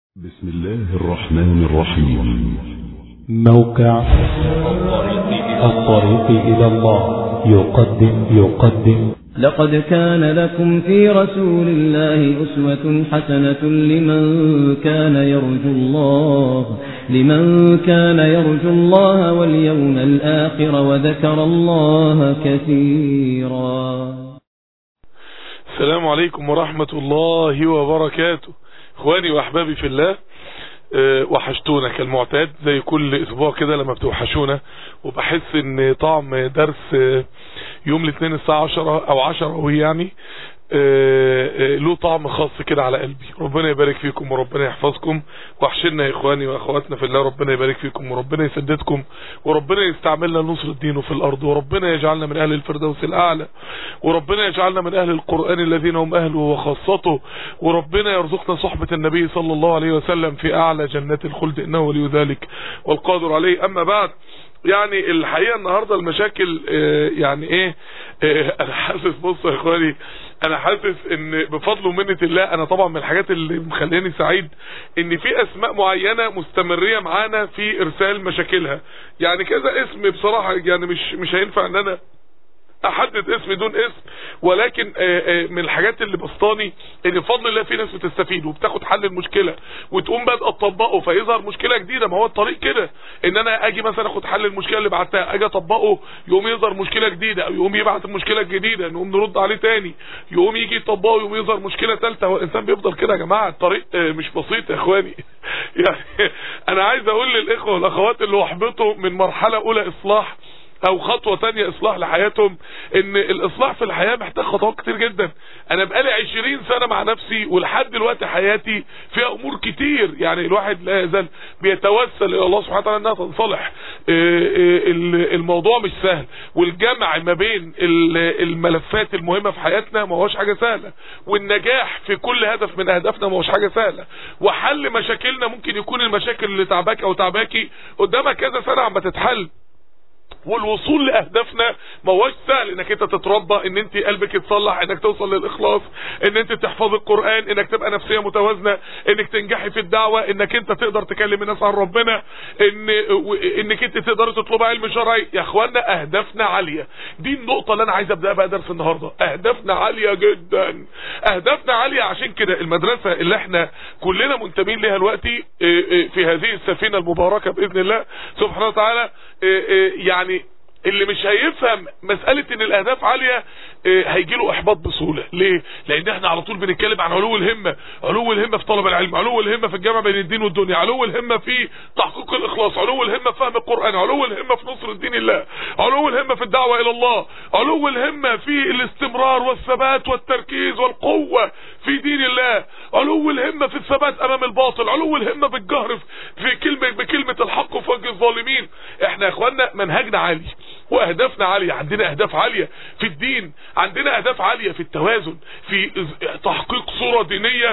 بسم الله الرحمن الرحيم موقع الطريق إلى الله يقدم يقدم لقد كان لكم في رسول الله أسوة حسنة لمن كان يرجو الله لمن كان يرجو الله واليوم الآخر وذكر الله كثيرا السلام عليكم ورحمة الله وبركاته اخواني واحبابي في الله أه وحشتونا كالمعتاد زي كل اسبوع كده لما بتوحشونا وبحس ان طعم درس أه يوم الاثنين الساعة عشرة او عشرة وهي يعني أه له طعم خاص كده على قلبي ربنا يبارك فيكم وربنا يحفظكم وحشنا يا اخواني واخواتنا في الله ربنا يبارك فيكم وربنا يسددكم وربنا يستعملنا لنصر الدين في الارض وربنا يجعلنا من اهل الفردوس الاعلى وربنا يجعلنا من اهل القرآن الذين هم اهله وخاصته وربنا يرزقنا صحبة النبي صلى الله عليه وسلم في اعلى جنات الخلد انه ولي ذلك والقادر عليه اما بعد يعني الحقيقة النهاردة المشاكل اه يعني ايه اه انا حاسس بصوا يا اخواني انا حاسس ان بفضل ومنة الله انا طبعا من الحاجات اللي مخليني سعيد ان في اسماء معينة مستمرية معانا في ارسال مشاكلها يعني كذا اسم بصراحة يعني مش مش هينفع ان انا احدد اسم دون اسم ولكن من الحاجات اللي بسطاني ان بفضل الله في ناس بتستفيد وبتاخد حل المشكلة وتقوم بدأ تطبقه فيظهر مشكلة جديدة ما هو الطريق كده ان انا اجي مثلا اخد حل المشكلة اللي بعتها اجي اطبقه يقوم يظهر مشكلة جديدة او يقوم يبعت المشكلة الجديدة نقوم نرد عليه تاني يقوم يجي يطبقه يقوم يظهر مشكلة ثالثه هو الانسان بيفضل كده يا جماعة الطريق مش بسيط يا اخواني يعني انا عايز اقول للاخوة والاخوات اللي احبطوا من مرحلة اولى اصلاح او خطوة تانية اصلاح لحياتهم ان الاصلاح في الحياة محتاج خطوات كتير جدا انا بقالي عشرين سنة مع نفسي ولحد دلوقتي حياتي فيها امور كتير يعني الواحد لا يزال بيتوسل الى الله سبحانه وتعالى انها تنصلح الموضوع مش سهل والجمع ما بين الملفات المهمة في حياتنا ما هوش حاجة سهلة والنجاح في كل هدف من اهدافنا ما هوش حاجة سهلة وحل مشاكلنا ممكن يكون المشاكل اللي تعباك او تعباكي قدامك كذا سنة عم تتحل والوصول لاهدافنا ما هوش سهل انك انت تتربى ان انت قلبك يتصلح انك توصل للاخلاص ان انت تحفظ القرآن انك تبقى نفسية متوازنة انك تنجحي في الدعوة انك انت تقدر تكلم الناس عن ربنا ان انك انت تقدر تطلب علم شرعي يا اخوانا اهدافنا عالية دي النقطة اللي انا عايز ابدأ بقى درس النهاردة اهدافنا عالية جدا اهدافنا عالية عشان كده المدرسة اللي احنا كلنا منتمين لها دلوقتي في هذه السفينة المباركة باذن الله سبحانه وتعالى يعني اللي مش هيفهم مسألة ان الاهداف عالية هيجي له احباط بسهولة ليه لان احنا على طول بنتكلم عن علو الهمة علو الهمة في طلب العلم علو الهمة في الجامعة بين الدين والدنيا علو الهمة في تحقيق الاخلاص علو الهمة في فهم القرآن علو الهمة في نصر الدين الله علو الهمة في الدعوة الى الله علو الهمة في الاستمرار والثبات والتركيز والقوة في دين الله علو الهمة في الثبات امام الباطل علو الهمة بالجهر في كلمة بكلمة الحق في وجه الظالمين احنا يا اخوانا منهجنا عالي واهدافنا عالية عندنا اهداف عالية في الدين عندنا اهداف عالية في التوازن في تحقيق صورة دينية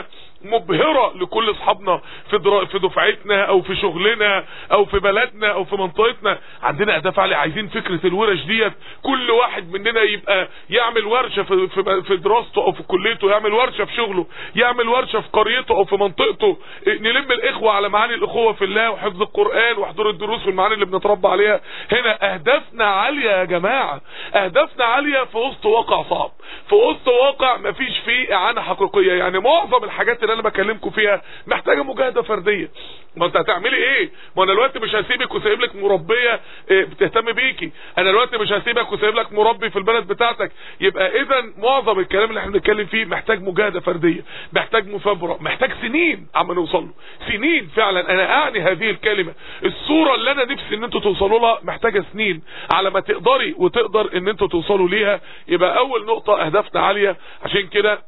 مبهرة لكل اصحابنا في در... في دفعتنا او في شغلنا او في بلدنا او في منطقتنا عندنا اهداف عالية عايزين فكرة الورش ديت كل واحد مننا يبقى يعمل ورشة في في, في دراسته او في كليته يعمل ورشة في شغله يعمل ورشة في قريته او في منطقته نلم الاخوة على معاني الاخوة في الله وحفظ القرآن وحضور الدروس والمعاني اللي بنتربى عليها هنا اهدافنا عالية يا جماعة اهدافنا عالية في وسط واقع صعب في وسط واقع مفيش فيه اعانة حقيقية يعني معظم الحاجات اللي انا بكلمكم فيها محتاجة مجاهدة فردية ما انت هتعملي ايه ما انا دلوقتي مش هسيبك وسايب لك مربية اه بتهتم بيكي انا دلوقتي مش هسيبك وسايب لك مربي في البلد بتاعتك يبقى اذا معظم الكلام اللي احنا بنتكلم فيه محتاج مجاهدة فردية محتاج مثابرة محتاج سنين عم نوصل له سنين فعلا انا اعني هذه الكلمة الصورة اللي انا نفسي ان انتوا توصلوا لها محتاجة سنين على ما تقدري وتقدر ان انتوا توصلوا ليها يبقى اول نقطة اهدافنا عالية عشان كده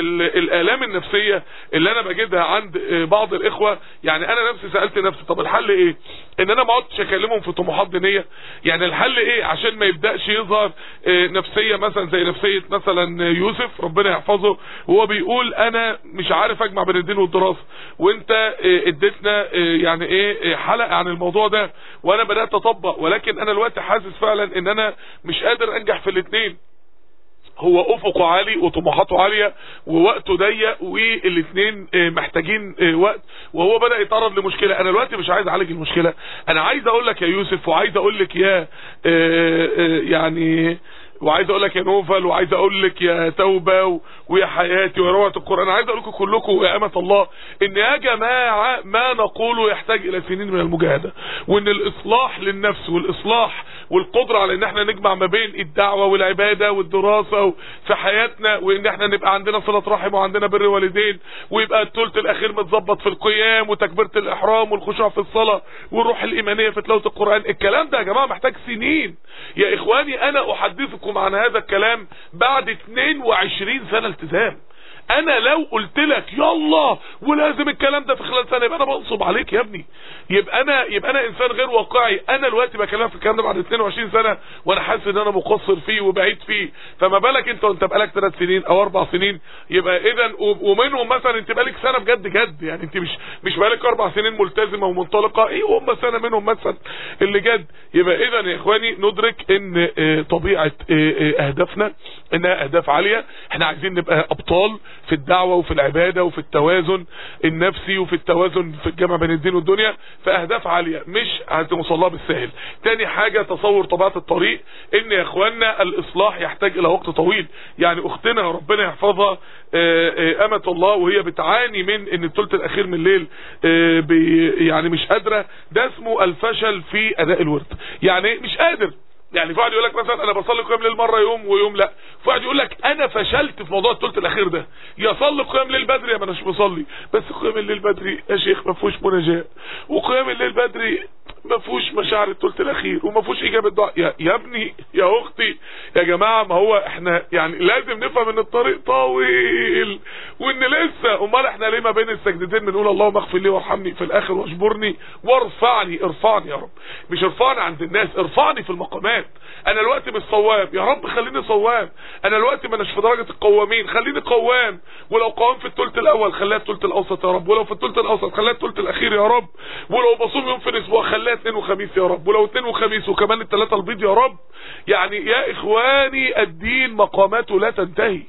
الالام النفسية اللي انا بجدها عند بعض الاخوة يعني انا نفسي سألت نفسي طب الحل ايه ان انا ما اقعدش اكلمهم في طموحات دينية يعني الحل ايه عشان ما يبدأش يظهر نفسية مثلا زي نفسية مثلا يوسف ربنا يحفظه وهو بيقول انا مش عارف اجمع بين الدين والدراسة وانت اديتنا يعني ايه حلقة عن الموضوع ده وانا بدأت اطبق ولكن انا الوقت حاسس فعلا ان انا مش قادر انجح في الاثنين هو افقه عالي وطموحاته عالية ووقته ضيق والاثنين محتاجين آه، وقت وهو بدأ يتعرض لمشكلة انا دلوقتي مش عايز اعالج المشكلة انا عايز اقول لك يا يوسف وعايز اقول لك يا آه، آه، يعني وعايز اقول لك يا نوفل وعايز اقول لك يا توبه و- ويا حياتي ويا روعه القران عايز اقول لكم كلكم يا امه الله ان يا جماعه ما نقوله يحتاج الى سنين من المجاهده وان الاصلاح للنفس والاصلاح والقدره على ان احنا نجمع ما بين الدعوه والعباده والدراسه في حياتنا وان احنا نبقى عندنا صله رحم وعندنا بر والدين ويبقى الثلث الاخير متظبط في القيام وتكبيره الاحرام والخشوع في الصلاه والروح الايمانيه في تلاوه القران الكلام ده يا جماعه محتاج سنين يا اخواني انا احدثكم عن هذا الكلام بعد 22 سنه التزام انا لو قلت لك يلا ولازم الكلام ده في خلال سنه يبقى انا بنصب عليك يا ابني يبقى انا يبقى انا انسان غير واقعي انا دلوقتي بكلمك في الكلام ده بعد 22 سنه وانا حاسس ان انا مقصر فيه وبعيد فيه فما بالك انت وانت بقالك ثلاث سنين او اربع سنين يبقى اذا ومنهم مثلا انت بقالك سنه بجد جد يعني انت مش مش بقالك اربع سنين ملتزمه ومنطلقه ايه هم سنه منهم مثلا اللي جد يبقى اذا يا اخواني ندرك ان آه، طبيعه آه، آه، اهدافنا انها اهداف عاليه احنا عايزين نبقى ابطال في الدعوه وفي العباده وفي التوازن النفسي وفي التوازن في الجمع بين الدين والدنيا فاهداف عاليه مش هتوصل لها بالسهل تاني حاجه تصور طبيعه الطريق ان يا اخواننا الاصلاح يحتاج الى وقت طويل يعني اختنا ربنا يحفظها آه، آه، امه الله وهي بتعاني من ان الثلث الاخير من الليل آه، بي- يعني مش قادره ده اسمه الفشل في اداء الورد يعني مش قادر يعني في واحد يقول لك مثلا انا بصلي قيام ليل مره يوم ويوم لا في واحد يقول لك انا فشلت في موضوع الثلث الاخير ده يا صلي قيام ليل بدري يا ما اناش بصلي بس قيام الليل بدري يا شيخ ما فيهوش مناجاه وقيام الليل بدري ما فيهوش مشاعر الثلث الاخير وما فيهوش اجابه دعاء يا, يا ابني يا اختي يا جماعه ما هو احنا يعني لازم نفهم ان الطريق طويل وان لسه امال احنا ليه ما بين السجدتين بنقول اللهم اغفر لي وارحمني في الاخر واجبرني وارفعني ارفعني يا رب مش ارفعني عند الناس ارفعني في المقامات انا الوقت مش صواب يا رب خليني صواب انا الوقت ما اناش في درجه القوامين خليني قوام ولو قوام في الثلث الاول خليها الثلث الاوسط يا رب ولو في الثلث الاوسط خليها الثلث الاخير يا رب ولو بصوم يوم في الاسبوع خليها اثنين وخميس يا رب ولو اثنين وخميس وكمان الثلاثه البيض يا رب يعني يا اخواني الدين مقاماته لا تنتهي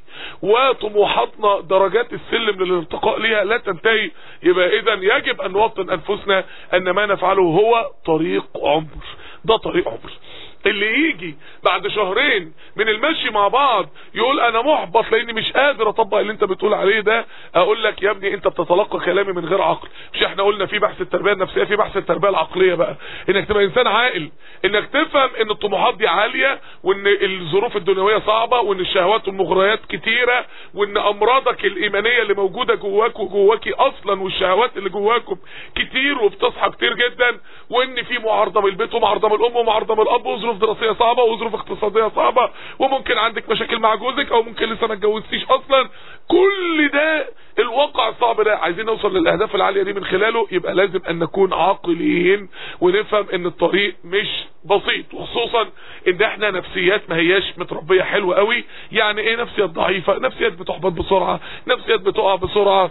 وطموحاتنا درجات السلم للارتقاء ليها لا تنتهي يبقى اذا يجب ان نوطن انفسنا ان ما نفعله هو طريق عمر ده طريق عمر اللي يجي بعد شهرين من المشي مع بعض يقول انا محبط لاني مش قادر اطبق اللي انت بتقول عليه ده اقول لك يا ابني انت بتتلقى كلامي من غير عقل مش احنا قلنا في بحث التربيه النفسيه في بحث التربيه العقليه بقى انك تبقى انسان عاقل انك تفهم ان الطموحات دي عاليه وان الظروف الدنيويه صعبه وان الشهوات والمغريات كتيره وان امراضك الايمانيه اللي موجوده جواك وجواكي اصلا والشهوات اللي جواكم كتير وبتصحى كتير جدا وان في معارضه من البيت ومعارضه من الام ومعارضه من الاب وظروف دراسيه صعبه وظروف اقتصاديه صعبه وممكن عندك مشاكل مع جوزك او ممكن لسه ما اتجوزتيش اصلا كل ده الواقع الصعب ده عايزين نوصل للاهداف العاليه دي من خلاله يبقى لازم ان نكون عاقلين ونفهم ان الطريق مش بسيط وخصوصا ان احنا نفسيات ما هياش متربيه حلوه قوي يعني ايه نفسيات ضعيفه نفسيات بتحبط بسرعه نفسيات بتقع بسرعه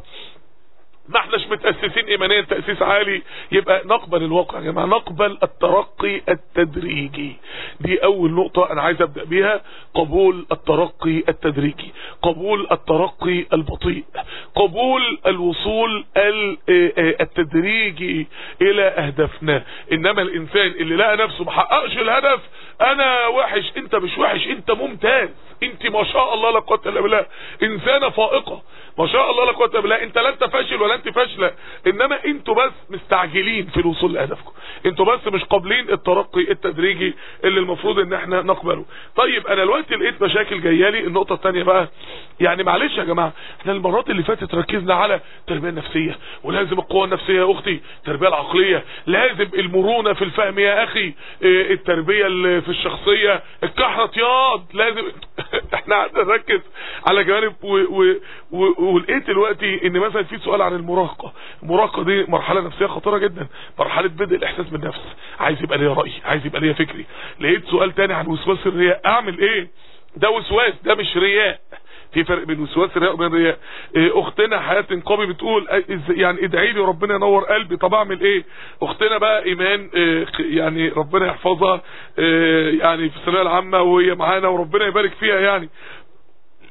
ما احناش متأسسين ايمانيا تأسيس عالي يبقى نقبل الواقع يا جماعة نقبل الترقي التدريجي دي اول نقطة انا عايز ابدأ بيها قبول الترقي التدريجي قبول الترقي البطيء قبول الوصول ال- آه، آه، التدريجي الى اهدافنا انما الانسان اللي لقى نفسه محققش الهدف انا وحش انت مش وحش انت ممتاز انت ما شاء الله لا قوه الا بالله انسانه فائقه ما شاء الله لا قوه الا بالله انت لا انت فاشل ولا انت فاشله انما انتوا بس مستعجلين في الوصول لهدفكم انتوا بس مش قابلين الترقي التدريجي اللي المفروض ان احنا نقبله طيب انا دلوقتي لقيت مشاكل جايه لي النقطه الثانيه بقى يعني معلش يا جماعه احنا المرات اللي فاتت ركزنا على التربيه النفسيه ولازم القوه النفسيه يا اختي التربيه العقليه لازم المرونه في الفهم يا اخي اه، التربيه اللي في الشخصيه الكحرة ياض لازم احنا قعدنا نركز على جوانب و... و... و... ولقيت دلوقتي ان مثلا في سؤال عن المراهقه المراهقه دي مرحله نفسيه خطيره جدا مرحله بدء الاحساس بالنفس عايز يبقى ليا راي عايز يبقى ليا فكري لقيت سؤال تاني عن وسواس الرياء اعمل ايه ده وسواس ده مش رياء في فرق بين وسواس الرياء وبين الرياء إيه، اختنا حياة انقابي بتقول إيه، إز- يعني ادعي لي ربنا ينور قلبي طب اعمل ايه اختنا بقى ايمان إيه، خ- يعني ربنا يحفظها إيه، يعني في الثانويه العامه وهي معانا وربنا يبارك فيها يعني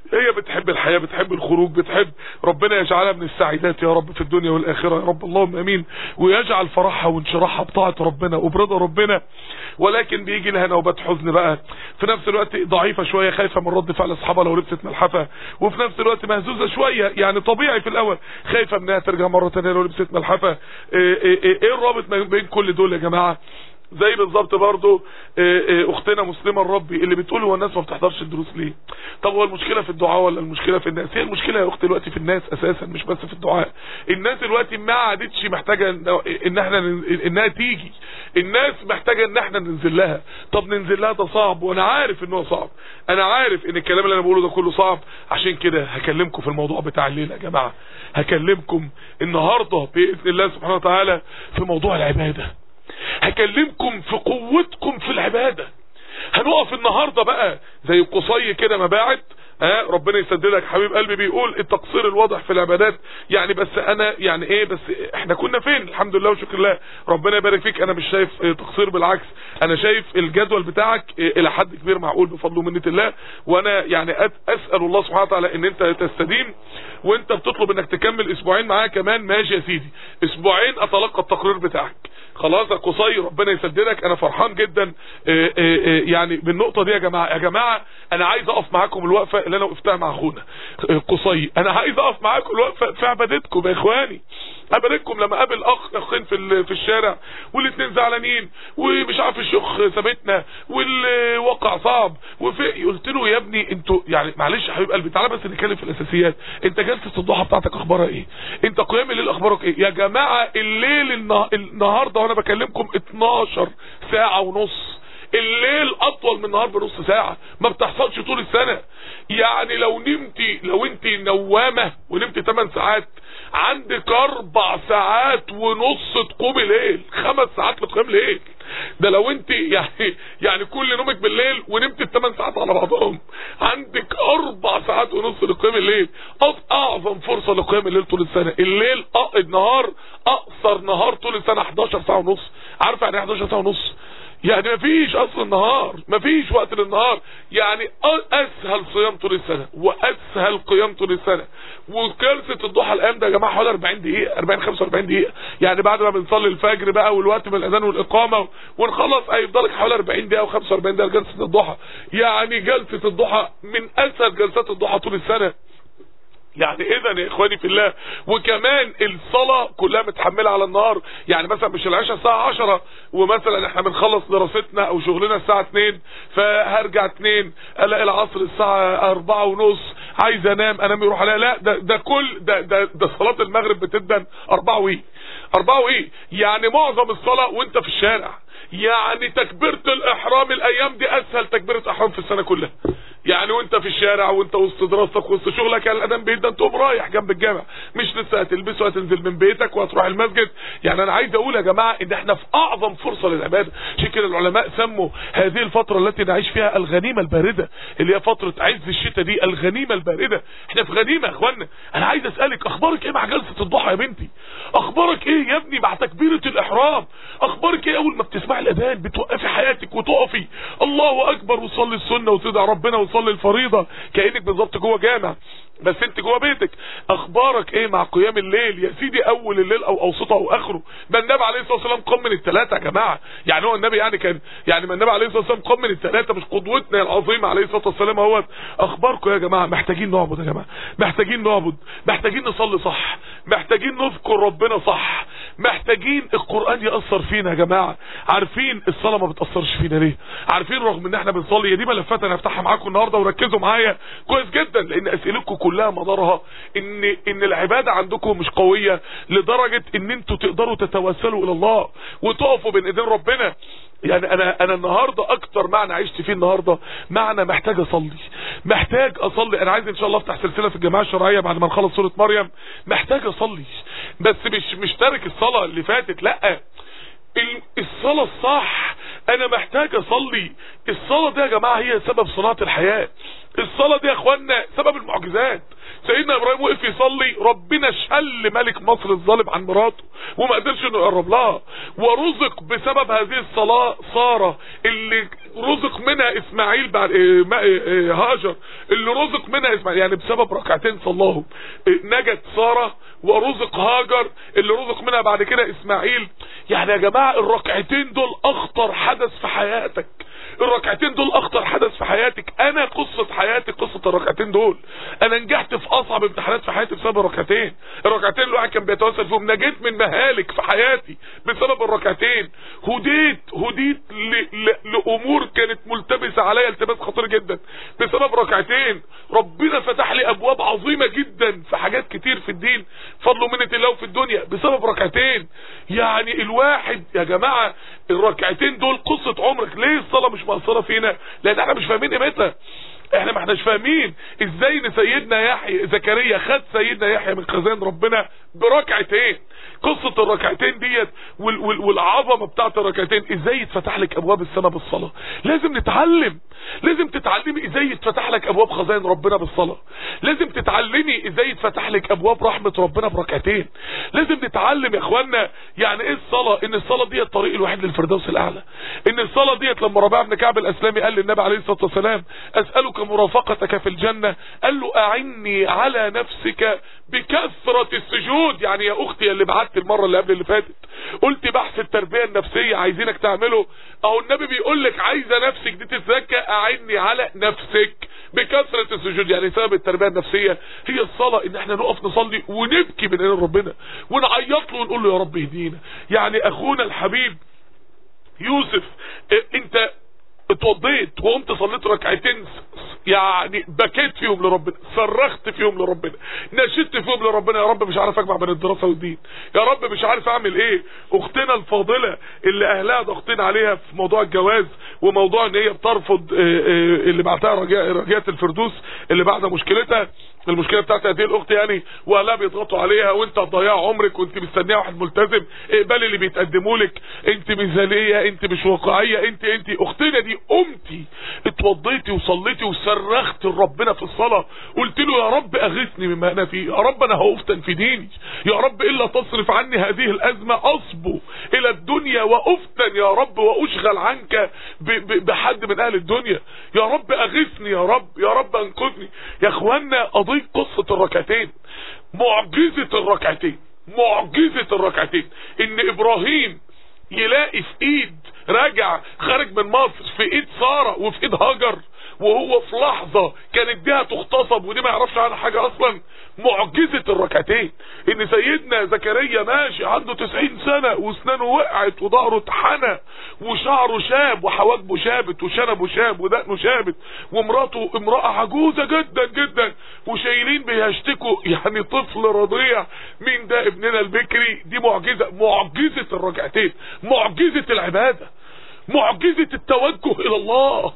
هي بتحب الحياة بتحب الخروج بتحب ربنا يجعلها من السعيدات يا رب في الدنيا والآخرة يا رب اللهم امين ويجعل فرحها وانشراحها بطاعة ربنا وبرضا ربنا ولكن بيجي لها نوبات حزن بقى في نفس الوقت ضعيفة شوية خايفة من رد فعل اصحابها لو لبست ملحفة وفي نفس الوقت مهزوزة شوية يعني طبيعي في الاول خايفة انها ترجع مرة تانية لو لبست ملحفة ايه, إيه, إيه, إيه الرابط بين كل دول يا جماعة زي بالظبط برضو اختنا مسلمة الربي اللي بتقول هو الناس ما بتحضرش الدروس ليه طب هو المشكلة في الدعاء ولا المشكلة في الناس هي المشكلة يا اختي دلوقتي في الناس اساسا مش بس في الدعاء الناس دلوقتي ما عادتش محتاجة ان احنا انها تيجي الناس محتاجة ان احنا ننزل لها طب ننزل لها ده صعب وانا عارف ان هو صعب انا عارف ان الكلام اللي انا بقوله ده كله صعب عشان كده هكلمكم في الموضوع بتاع الليلة يا جماعة هكلمكم النهاردة بإذن الله سبحانه وتعالى في موضوع العبادة هكلمكم في قوتكم في العبادة هنقف النهاردة بقى زي القصي كده ما باعت ها أه ربنا يسددك حبيب قلبي بيقول التقصير الواضح في العبادات يعني بس انا يعني ايه بس احنا كنا فين الحمد لله وشكر الله ربنا يبارك فيك انا مش شايف تقصير بالعكس انا شايف الجدول بتاعك الى حد كبير معقول بفضل ومنه الله وانا يعني اسال الله سبحانه وتعالى ان انت تستديم وانت بتطلب انك تكمل اسبوعين معايا كمان ماشي يا سيدي اسبوعين اتلقى التقرير بتاعك خلاص يا قصي ربنا يسددك انا فرحان جدا اه اه يعني بالنقطه دي يا جماعه يا جماعه انا عايز اقف معاكم الوقفه اللي انا وقفتها مع اخونا قصي انا عايز اقف معاكم الوقفه في عبادتكم يا اخواني عبادتكم لما قابل اخ اخين في في الشارع والاثنين زعلانين ومش عارف الشيخ سابتنا والواقع صعب وفي قلت له يا ابني انتوا يعني معلش يا حبيب قلبي تعالى بس نتكلم في الاساسيات انت جلسه الضحى بتاعتك اخبارها ايه انت قيام الليل اخبارك ايه يا جماعه الليل النهارده وانا بكلمكم 12 ساعه ونص الليل اطول من النهار بنص ساعة ما بتحصلش طول السنة يعني لو نمتي لو انت نوامة ونمتي 8 ساعات عندك اربع ساعات ونص تقومي ليل خمس ساعات بتقوم ليل ده لو انت يعني يعني كل نومك بالليل ونمت الثمان ساعات على بعضهم عندك اربع ساعات ونص لقيام الليل اعظم فرصه لقيام الليل طول السنه الليل النهار اقصر نهار طول السنه 11 ساعه ونص عارف يعني 11 ساعه ونص يعني مفيش اصل النهار مفيش وقت للنهار يعني اسهل صيام طول السنة واسهل قيام طول السنة وجلسة الضحى الايام ده يا جماعة حوالي 40 دقيقة 40 45 دقيقة يعني بعد ما بنصلي الفجر بقى والوقت من الاذان والاقامة ونخلص هيفضلك حوالي 40 دقيقة و45 دقيقة جلسة الضحى يعني جلسة الضحى من اسهل جلسات الضحى طول السنة يعني اذا يا اخواني في الله وكمان الصلاة كلها متحملة على النهار يعني مثلا مش العشاء الساعة 10 ومثلا احنا بنخلص دراستنا او شغلنا الساعة 2 فهرجع 2 الاقي العصر الساعة 4 ونص عايز انام انام يروح عليها لا ده ده كل ده ده, ده صلاة المغرب بتدن 4 وايه 4 وايه يعني معظم الصلاة وانت في الشارع يعني تكبيرة الاحرام الايام دي اسهل تكبيرة احرام في السنة كلها يعني وانت في الشارع وانت وسط دراستك وسط شغلك على الادم بيدا تقوم رايح جنب الجامع مش لسه هتلبس وهتنزل من بيتك وهتروح المسجد يعني انا عايز اقول يا جماعه ان احنا في اعظم فرصه للعباده عشان كده العلماء سموا هذه الفتره التي نعيش فيها الغنيمه البارده اللي هي فتره عز الشتاء دي الغنيمه البارده احنا في غنيمه يا اخوانا انا عايز اسالك اخبارك ايه مع جلسه الضحى يا بنتي اخبارك ايه يا ابني مع تكبيره الاحرام اخبارك ايه اول ما بتسمعي الاذان بتوقفي حياتك وتقفي الله اكبر وصلي السنه وتدعي ربنا وصلي الفريضه كانك بالظبط جوه جامع بس انت جوه بيتك اخبارك ايه مع قيام الليل يا سيدي اول الليل او اوسطه او اخره ده النبي عليه الصلاه والسلام قام من الثلاثه يا جماعه يعني هو النبي يعني كان يعني ما النبي عليه الصلاه والسلام قام من الثلاثه مش قدوتنا العظيمه عليه الصلاه والسلام اهوت اخباركم يا جماعه محتاجين نعبد يا جماعه محتاجين نعبد محتاجين نصلي صح محتاجين نذكر ربنا صح محتاجين القران ياثر فينا يا جماعه عارفين الصلاه ما بتاثرش فينا ليه عارفين رغم ان احنا بنصلي هي دي ملفات انا هفتحها معاكم النهارده وركزوا معايا كويس جدا لان اسئلتكم كلها مدارها ان ان العباده عندكم مش قويه لدرجه ان انتوا تقدروا تتوسلوا الى الله وتقفوا بين ايدين ربنا يعني انا انا النهارده اكتر معنى عشت فيه النهارده معنى محتاج اصلي محتاج اصلي انا عايز ان شاء الله افتح سلسله في الجماعه الشرعيه بعد ما نخلص سوره مريم محتاج اصلي بس مش مش تارك الصلاه اللي فاتت لا الصلاة الصح انا محتاج اصلي الصلاة دي يا جماعة هي سبب صناعة الحياة الصلاة دي يا اخوانا سبب المعجزات سيدنا ابراهيم وقف يصلي ربنا شل ملك مصر الظالم عن مراته وما قدرش انه يقرب لها ورزق بسبب هذه الصلاة سارة اللي رزق منها اسماعيل بعد إيه ما- إيه إيه هاجر اللي رزق منها اسماعيل يعني بسبب ركعتين صلاهم إيه نجت ساره ورزق هاجر اللي رزق منها بعد كده اسماعيل يعني يا جماعه الركعتين دول اخطر حدث في حياتك الركعتين دول اخطر حدث في حياتك انا قصة حياتي قصة الركعتين دول انا نجحت في اصعب امتحانات في حياتي بسبب الركعتين الركعتين الواحد كان بيتوسل فيهم نجيت من مهالك في حياتي بسبب الركعتين هديت هديت ل... ل... لامور كانت ملتبسة عليا التباس خطير جدا بسبب ركعتين ربنا فتح لي ابواب عظيمة جدا في حاجات كتير في الدين فضل منة الله في الدنيا بسبب ركعتين يعني الواحد يا جماعة الركعتين دول قصة عمرك ليه الصلاة مش مأثرة فينا لان احنا مش فاهمين قيمتها احنا ما احناش فاهمين ازاي ان سيدنا يحيى زكريا خد سيدنا يحيى من خزان ربنا بركعتين قصة الركعتين ديت وال وال والعظمة بتاعت الركعتين ازاي يتفتح لك ابواب السماء بالصلاة لازم نتعلم لازم تتعلمي ازاي يتفتح لك ابواب خزائن ربنا بالصلاة لازم تتعلمي ازاي يتفتح لك ابواب رحمة ربنا بركعتين لازم نتعلم يا اخوانا يعني ايه الصلاة ان الصلاة دي الطريق الوحيد للفردوس الاعلى ان الصلاة ديت لما ربيع بن كعب الاسلامي قال للنبي عليه الصلاة والسلام اسألك مرافقتك في الجنة قال له اعني على نفسك بكثرة السجود يعني يا اختي اللي بعت المرة اللي قبل اللي فاتت قلت بحث التربية النفسية عايزينك تعمله اهو النبي بيقول لك عايزة نفسك دي تتزكى اعني على نفسك بكثرة السجود يعني سبب التربية النفسية هي الصلاة ان احنا نقف نصلي ونبكي من عين ربنا ونعيط له ونقول له يا رب اهدينا يعني اخونا الحبيب يوسف اه انت اتوضيت وقمت صليت ركعتين يعني بكيت فيهم لربنا صرخت فيهم لربنا نشدت فيهم لربنا يا رب مش عارف اجمع بين الدراسه والدين يا رب مش عارف اعمل ايه اختنا الفاضله اللي اهلها ضاغطين عليها في موضوع الجواز وموضوع ان هي بترفض اه اه اللي بعتها رجاء رجاءة الفردوس اللي بعد مشكلتها المشكله بتاعت هذه الاخت يعني واهلها بيضغطوا عليها وانت هتضيع عمرك وانت مستنيه واحد ملتزم اقبلي اللي بيتقدموا لك انت مثاليه انت مش واقعيه انت انت اختنا دي قمتي اتوضيتي وصليتي وصرخت لربنا في الصلاه قلت له يا رب اغثني مما انا فيه يا رب انا هافتن في ديني يا رب الا تصرف عني هذه الازمه اصبو الى الدنيا وافتن يا رب واشغل عنك ب ب بحد من اهل الدنيا يا رب اغثني يا رب يا رب انقذني يا اخوانا قضيه قصه الركعتين معجزه الركعتين معجزه الركعتين ان ابراهيم يلاقي في ايد راجع خارج من مصر في ايد ساره وفي ايد هاجر وهو في لحظة كانت دي هتغتصب ودي ما يعرفش عنها حاجة اصلا معجزة الركعتين ان سيدنا زكريا ماشي عنده تسعين سنة واسنانه وقعت وظهره اتحنى وشعره شاب وحواجبه شابت وشنبه شاب ودقنه شابت ومراته امرأة عجوزة جدا جدا وشايلين بيشتكوا يعني طفل رضيع مين ده ابننا البكري دي معجزة معجزة الركعتين معجزة العبادة معجزة التوجه الى الله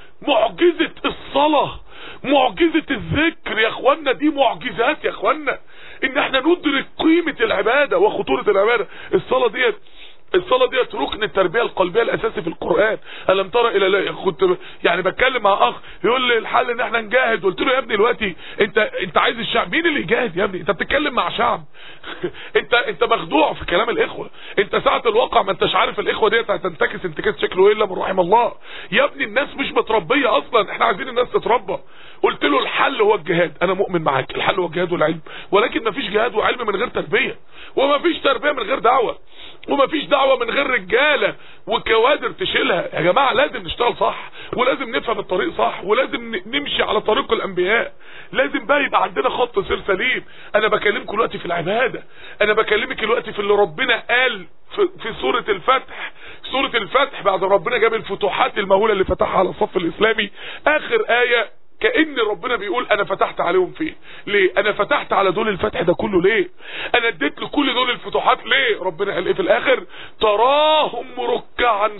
معجزة الصلاة معجزة الذكر يا اخوانا دي معجزات يا اخوانا ان احنا ندرك قيمة العبادة وخطورة العبادة الصلاة ديت الصلاة ديت ركن التربية القلبية الاساسي في القرآن ألم ترى الى لا كنت يعني بتكلم مع اخ يقول لي الحل ان احنا نجاهد قلت له يا ابني دلوقتي انت انت عايز الشعب مين اللي يجاهد يا ابني انت بتتكلم مع شعب انت انت مخدوع في كلام الاخوة انت ساعة الواقع ما انتش عارف الاخوة ديت هتنتكس انتكاس شكله ايه الا من رحم الله يا ابني الناس مش متربية اصلا احنا عايزين الناس تتربى قلت له الحل هو الجهاد انا مؤمن معاك الحل هو الجهاد والعلم ولكن مفيش جهاد وعلم من غير تربية ومفيش تربية من غير دعوة ومفيش دعوة من غير رجالة وكوادر تشيلها يا جماعة لازم نشتغل صح ولازم نفهم الطريق صح ولازم نمشي على طريق الانبياء لازم بقى يبقى عندنا خط سير سليم انا بكلمكم دلوقتي في العبادة انا بكلمك دلوقتي في اللي ربنا قال في, في سورة الفتح سورة الفتح بعد ربنا جاب الفتوحات المهولة اللي فتحها على الصف الاسلامي اخر آية كأن ربنا بيقول انا فتحت عليهم فيه ليه انا فتحت على دول الفتح ده كله ليه انا اديت لكل دول الفتوحات ليه ربنا قال ايه في الاخر تراهم ركعا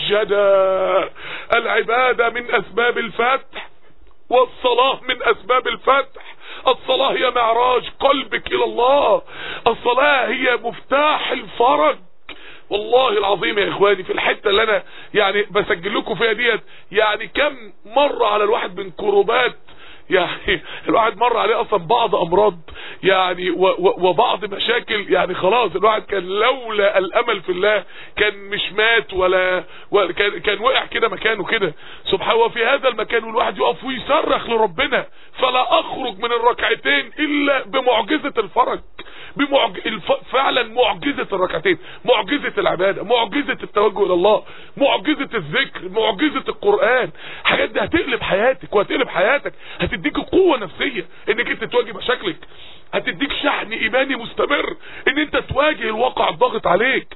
سجدا العبادة من اسباب الفتح والصلاة من اسباب الفتح الصلاة هي معراج قلبك الى الله الصلاة هي مفتاح الفرج والله العظيم يا اخواني في الحتة اللي انا يعني بسجل لكم فيها ديت يعني كم مرة على الواحد من كروبات يعني الواحد مر عليه اصلا بعض امراض يعني و و وبعض مشاكل يعني خلاص الواحد كان لولا الامل في الله كان مش مات ولا, ولا كان كان وقع كده مكانه كده سبحان الله في هذا المكان والواحد يقف ويصرخ لربنا فلا اخرج من الركعتين الا بمعجزه الفرج بمعج... الف... فعلا معجزه الركعتين معجزه العباده معجزه التوجه الى الله معجزه الذكر معجزه القران حاجات دي هتقلب حياتك وهتقلب حياتك هتديك قوه نفسيه انك انت تواجه مشاكلك هتديك شحن ايماني مستمر ان انت تواجه الواقع الضاغط عليك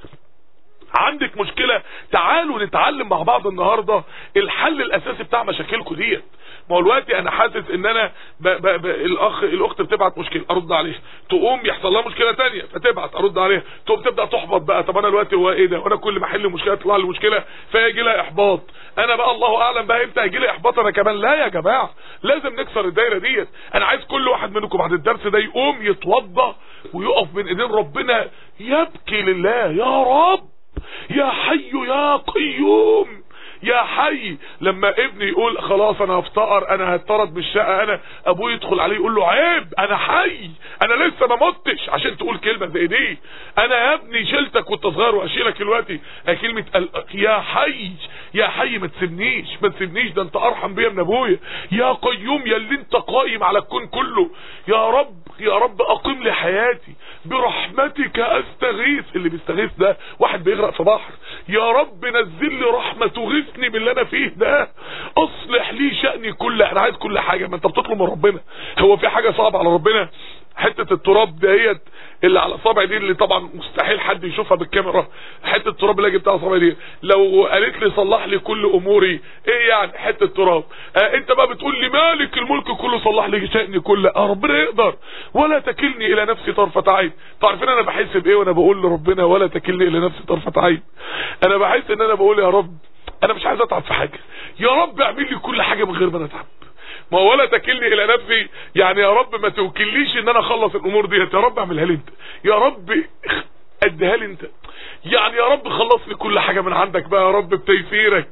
عندك مشكلة تعالوا نتعلم مع بعض النهاردة الحل الاساسي بتاع مشاكلكم ديت ما هو دلوقتي انا حاسس ان انا ب ب ب الاخ الاخت بتبعت مشكله ارد عليها تقوم يحصل لها مشكله تانية فتبعت ارد عليها تقوم تبدا تحبط بقى طب انا دلوقتي هو ايه ده وانا كل ما احل مشكله تطلع لي مشكله فيجي لها احباط انا بقى الله اعلم بقى امتى هيجي لي احباط انا كمان لا يا جماعه لازم نكسر الدايره ديت انا عايز كل واحد منكم بعد الدرس ده يقوم يتوضى ويقف بين ايدين ربنا يبكي لله يا رب يا حي يا قيوم يا حي لما ابني يقول خلاص انا هفتقر انا هتطرد من الشقه انا ابوه يدخل عليه يقول له عيب انا حي انا لسه ما متش عشان تقول كلمه زي دي انا يا ابني شلتك وانت صغير واشيلك دلوقتي كلمه يا حي يا حي ما تسيبنيش ما تسيبنيش ده انت ارحم بيا من ابويا يا قيوم يا اللي انت قايم على الكون كله يا رب يا رب اقم لي حياتي برحمتك استغيث اللي بيستغيث ده واحد بيغرق في بحر يا رب نزل لي رحمه تغيثني باللي انا فيه ده اصلح لي شأني كله انا عايز كل حاجه ما انت بتطلب من ربنا هو في حاجه صعبه على ربنا حته التراب ديت اللي على صابعي دي اللي طبعا مستحيل حد يشوفها بالكاميرا حته التراب اللي جبتها على صابعي دي لو قالت لي صلح لي كل اموري ايه يعني حته تراب آه انت بقى بتقول لي مالك الملك كله صلح لي شأني كله اه ربنا يقدر ولا تكلني الى نفسي طرفه عين تعرفين انا بحس بايه وانا بقول لربنا ولا تكلني الى نفسي طرفه عين انا بحس ان انا بقول يا رب انا مش عايز اتعب في حاجه يا رب اعمل لي كل حاجه من غير ما اتعب ما هو ولا تكلني الى نفسي يعني يا رب ما توكلنيش ان انا اخلص الامور ديت يا رب اعملها لي انت يا رب اديها لي انت يعني يا رب خلص لي كل حاجه من عندك بقى يا رب بتيسيرك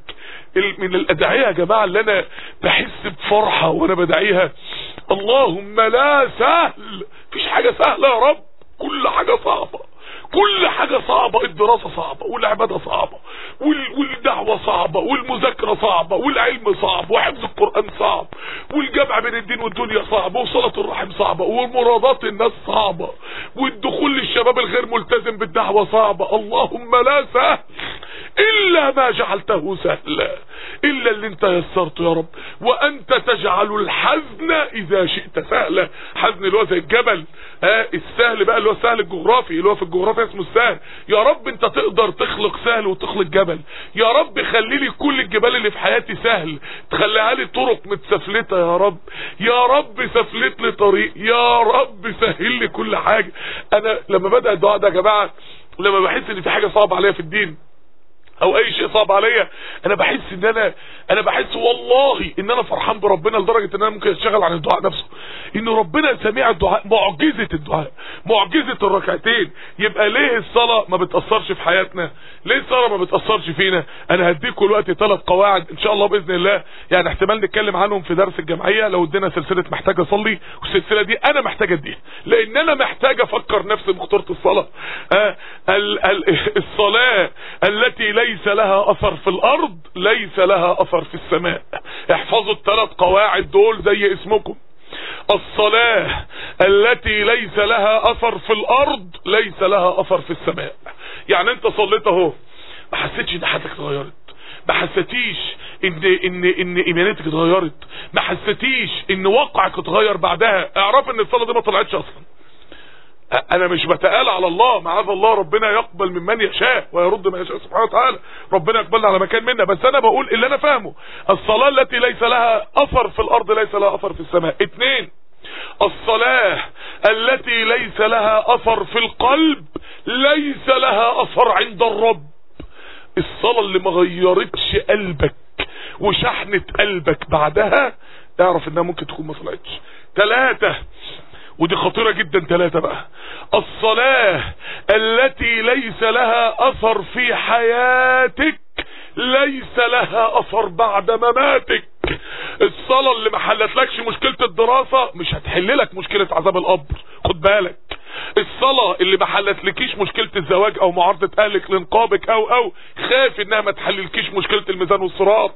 من الادعيه يا جماعه اللي انا بحس بفرحه وانا بدعيها اللهم لا سهل مفيش حاجه سهله يا رب كل حاجه صعبه كل حاجة صعبة الدراسة صعبة والعبادة صعبة والدعوة صعبة والمذاكرة صعبة والعلم صعب وحفظ القرآن صعب والجمع بين الدين والدنيا صعب وصلة الرحم صعبة ومرادات الناس صعبة والدخول للشباب الغير ملتزم بالدعوة صعبة اللهم لا سهل إلا ما جعلته سهلا إلا اللي انت يسرته يا رب وأنت تجعل الحزن إذا شئت سهلا حزن اللي هو زي الجبل ها السهل بقى اللي هو السهل الجغرافي اللي هو في الجغرافيا اسمه السهل يا رب انت تقدر تخلق سهل وتخلق جبل يا رب خلي لي كل الجبال اللي في حياتي سهل تخليها لي طرق متسفلته يا رب يا رب سفلت لي طريق يا رب سهل لي كل حاجه انا لما بدا الدعاء ده يا جماعه لما بحس ان في حاجه صعبه عليا في الدين او اي شيء صعب عليا انا بحس ان انا انا بحس والله ان انا فرحان بربنا لدرجه ان انا ممكن اشتغل عن الدعاء نفسه ان ربنا سميع الدعاء معجزه الدعاء معجزه الركعتين يبقى ليه الصلاه ما بتاثرش في حياتنا ليه الصلاه ما بتاثرش فينا انا هديكم دلوقتي ثلاث قواعد ان شاء الله باذن الله يعني احتمال نتكلم عنهم في درس الجمعيه لو ادينا سلسله محتاج اصلي والسلسله دي انا محتاج اديها لان انا محتاج افكر نفسي بخطوره الصلاه آه ال ال الصلاه التي ليس لها اثر في الارض ليس لها اثر في السماء احفظوا الثلاث قواعد دول زي اسمكم الصلاة التي ليس لها اثر في الارض ليس لها اثر في السماء يعني انت صليت اهو ما حسيتش ان حياتك اتغيرت ما حسيتيش ان ان ان ايمانيتك اتغيرت ما حسيتيش ان واقعك اتغير بعدها اعرف ان الصلاه دي ما طلعتش اصلا انا مش بتقال على الله معاذ الله ربنا يقبل ممن يشاء ويرد ما يشاء سبحانه وتعالى ربنا يقبلنا على مكان منا بس انا بقول اللي انا فاهمه الصلاة التي ليس لها اثر في الارض ليس لها اثر في السماء اتنين الصلاة التي ليس لها اثر في القلب ليس لها اثر عند الرب الصلاة اللي ما غيرتش قلبك وشحنت قلبك بعدها اعرف انها ممكن تكون ما طلعتش ثلاثة ودي خطيرة جدا ثلاثة بقى الصلاة التي ليس لها اثر في حياتك ليس لها اثر بعد مماتك الصلاة اللي ما حلتلكش مشكلة الدراسة مش هتحل لك مشكلة عذاب القبر خد بالك الصلاة اللي ما حلتلكيش مشكلة الزواج او معارضة اهلك لنقابك او او خاف انها ما تحللكيش مشكلة الميزان والصراط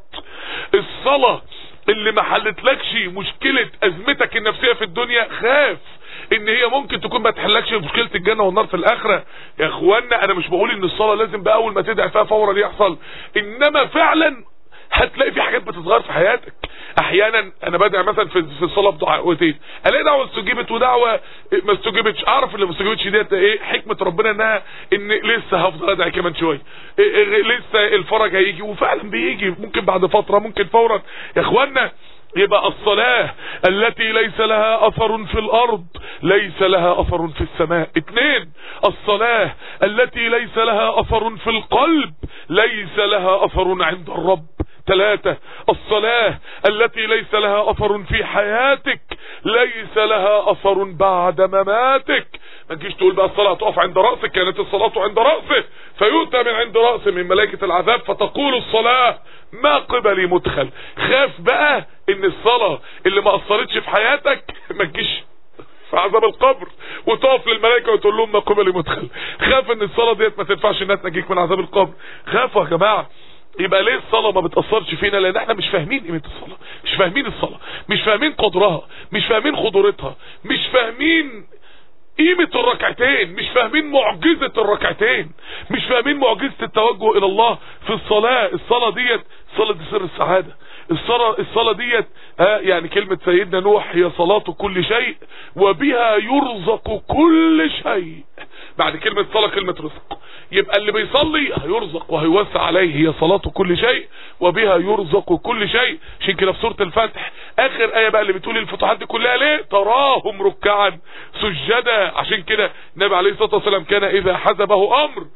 الصلاة اللي ما حلتلكش مشكلة ازمتك النفسية في الدنيا خاف ان هي ممكن تكون ما تحلكش مشكلة الجنة والنار في الاخرة يا اخوانا انا مش بقول ان الصلاة لازم باول ما تدعي فيها فورا يحصل انما فعلا هتلاقي في حاجات بتتغير في حياتك احيانا انا بدعي مثلا في في الصلاه بدعوتين الاقي دعوه استجيبت ودعوه ما استجيبتش اعرف اللي ما استجيبتش ديت ايه حكمه ربنا انها ان لسه هفضل ادعي كمان شويه إيه إيه لسه الفرج هيجي وفعلا بيجي ممكن بعد فتره ممكن فورا يا اخوانا يبقى الصلاة التي ليس لها اثر في الارض ليس لها اثر في السماء اتنين الصلاة التي ليس لها اثر في القلب ليس لها اثر عند الرب ثلاثة الصلاة التي ليس لها اثر في حياتك ليس لها اثر بعد مماتك ما تجيش تقول بقى الصلاة تقف عند رأسك كانت الصلاة عند رأسه فيؤتى من عند رأسه من ملائكة العذاب فتقول الصلاة ما قبلي مدخل خاف بقى ان الصلاة اللي ما اثرتش في حياتك ما تجيش في عذاب القبر وتقف للملائكه وتقول لهم ما قبلي مدخل خاف ان الصلاه ديت ما تنفعش انها تنجيك من عذاب القبر خافوا يا جماعه يبقى ليه الصلاه ما بتاثرش فينا لان احنا مش فاهمين قيمه الصلاه مش فاهمين الصلاه مش فاهمين قدرها مش فاهمين خطورتها مش فاهمين قيمة الركعتين مش فاهمين معجزة الركعتين مش فاهمين معجزة التوجه الى الله في الصلاة الصلاة ديت الصلاة دي سر السعادة الصلاة, الصلاة ديت آه يعني كلمة سيدنا نوح هي صلاة كل شيء وبها يرزق كل شيء بعد كلمة صلاة كلمة رزق يبقى اللي بيصلي هيرزق وهيوسع عليه هي صلاة كل شيء وبها يرزق كل شيء عشان كده في سورة الفتح اخر ايه بقى اللي بتقول الفتوحات دي كلها ليه تراهم ركعا سجدا عشان كده النبي عليه الصلاة والسلام كان اذا حزبه امر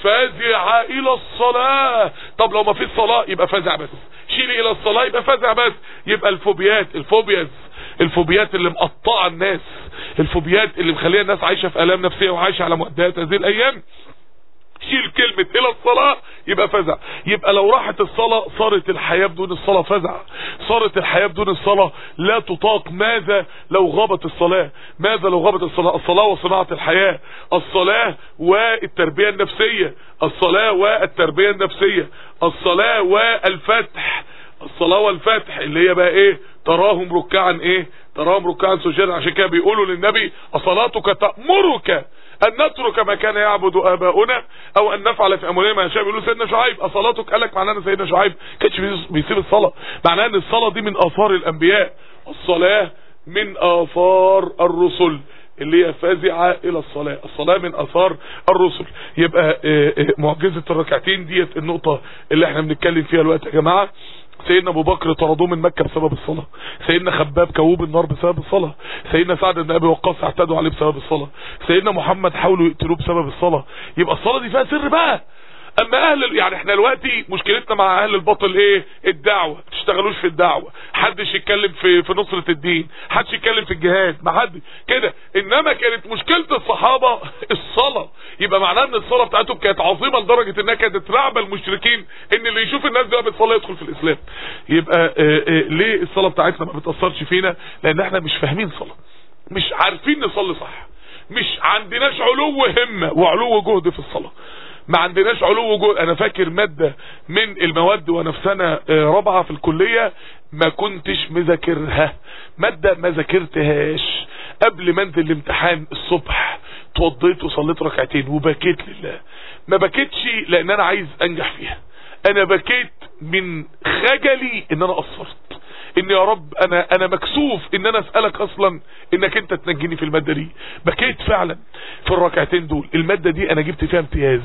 فازع الى الصلاة طب لو ما فيش صلاة يبقى فازع بس شيل الى الصلاة يبقى فازع بس يبقى الفوبيات الفوبياز الفوبيات اللي مقطعة الناس الفوبيات اللي مخليه الناس عايشة في الام نفسية وعايشة على مؤديات هذه الايام شيل كلمة الى الصلاة يبقى فزع يبقى لو راحت الصلاة صارت الحياة بدون الصلاة فزع صارت الحياة بدون الصلاة لا تطاق ماذا لو غابت الصلاة ماذا لو غابت الصلاة الصلاة وصناعة الحياة الصلاة والتربية النفسية الصلاة والتربية النفسية الصلاة والفتح الصلاة والفتح اللي هي بقى ايه تراهم ركعا ايه تراهم ركعا سجدا عشان كده بيقولوا للنبي اصلاتك تأمرك ان نترك ما كان يعبد اباؤنا او ان نفعل في اموالنا ما نشاء بيقولوا سيدنا شعيب اصلاتك قال لك معناه ان سيدنا شعيب كانش بيسيب الصلاه معناه ان الصلاه دي من اثار الانبياء الصلاه من اثار الرسل اللي هي فازعة الى الصلاة الصلاة من اثار الرسل يبقى معجزة الركعتين ديت النقطة اللي احنا بنتكلم فيها الوقت يا جماعة سيدنا ابو بكر طردوه من مكة بسبب الصلاة سيدنا خباب كووب النار بسبب الصلاة سيدنا سعد بن ابي وقاص اعتدوا عليه بسبب الصلاة سيدنا محمد حاولوا يقتلوه بسبب الصلاة يبقى الصلاة دي فيها سر بقى اما اهل يعني احنا دلوقتي مشكلتنا مع اهل الباطل ايه الدعوة تشتغلوش في الدعوة حدش يتكلم في في نصرة الدين حدش يتكلم في الجهاد ما حد كده انما كانت مشكلة الصحابة الصلاة يبقى معناه ان الصلاة بتاعتهم كانت عظيمة لدرجة انها كانت ترعب المشركين ان اللي يشوف الناس دي بتصلي يدخل في الاسلام يبقى اه اه ليه الصلاة بتاعتنا ما بتأثرش فينا لان احنا مش فاهمين صلاة مش عارفين نصلي صح مش عندناش علو همة وعلو جهد في الصلاة ما عندناش علو جهد انا فاكر مادة من المواد وانا في سنة رابعة في الكلية ما كنتش مذاكرها مادة ما ذاكرتهاش قبل ما انزل الامتحان الصبح اتوضيت وصليت ركعتين وبكيت لله ما بكيتش لان انا عايز انجح فيها انا بكيت من خجلي ان انا قصرت ان يا رب انا انا مكسوف ان انا اسالك اصلا انك انت تنجيني في الماده دي بكيت فعلا في الركعتين دول الماده دي انا جبت فيها امتياز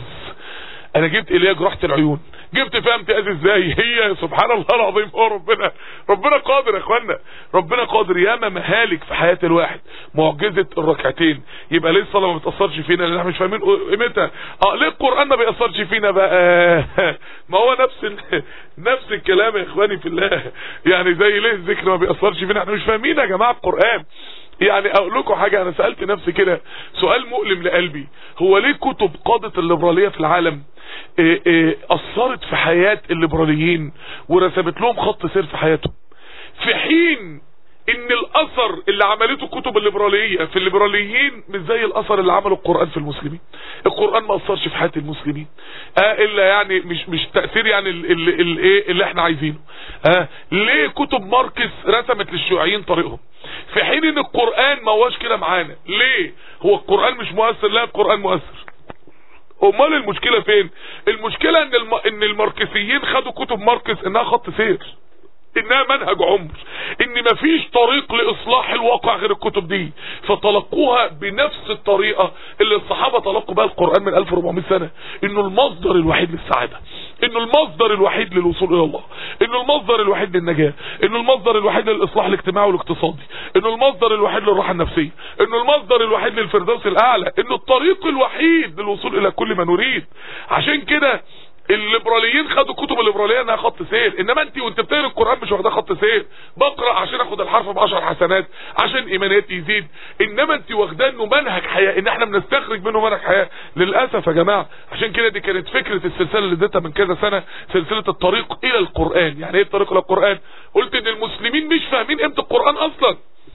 انا جبت اللي هي جراحه العيون جبت فيها امتياز ازاي هي سبحان الله العظيم هو ربنا ربنا قادر يا اخوانا ربنا قادر ياما مهالك في حياه الواحد معجزه الركعتين يبقى ليه الصلاه ما بتاثرش فينا لان احنا مش فاهمين قيمتها اه ليه القران ما بيأثرش فينا بقى ما هو نفس ال... نفس الكلام يا اخواني في الله يعني زي ليه الذكر ما بيأثرش فينا احنا مش فاهمين يا جماعه القران يعني اقول لكم حاجة انا سألت نفسي كده سؤال مؤلم لقلبي هو ليه كتب قادة الليبرالية في العالم إيه إيه اثرت في حياة الليبراليين ورسمت لهم خط سير في حياتهم في حين ان الاثر اللي عملته كتب الليبراليه في الليبراليين مش زي الاثر اللي عمله القران في المسلمين القران ما اثرش في حياه المسلمين آه الا يعني مش مش تاثير يعني الايه اللي احنا عايزينه آه ليه كتب ماركس رسمت للشيوعيين طريقهم في حين ان القران ما هوش كده معانا ليه هو القران مش مؤثر لا القران مؤثر امال المشكله فين المشكله ان الم... ان الماركسيين خدوا كتب ماركس انها خط سير انها منهج عمر ان مفيش طريق لاصلاح الواقع غير الكتب دي فتلقوها بنفس الطريقة اللي الصحابة تلقوا بها القرآن من 1400 سنة انه المصدر الوحيد للسعادة انه المصدر الوحيد للوصول الى الله انه المصدر الوحيد للنجاة انه المصدر الوحيد للاصلاح الاجتماعي والاقتصادي انه المصدر الوحيد للراحة النفسية انه المصدر الوحيد للفردوس الاعلى انه الطريق الوحيد للوصول الى كل ما نريد عشان كده الليبراليين خدوا كتب الليبراليه انها خط سير انما انت وانت بتقرا القران مش واخدها خط سير بقرا عشان اخد الحرف ب 10 حسنات عشان ايمانياتي يزيد انما انت واخداه انه منهج حياه ان احنا بنستخرج منه منهج حياه للاسف يا جماعه عشان كده دي كانت فكره السلسله اللي اديتها من كذا سنه سلسله الطريق الى القران يعني ايه الطريق الى القران قلت ان المسلمين مش فاهمين قيمه القران اصلا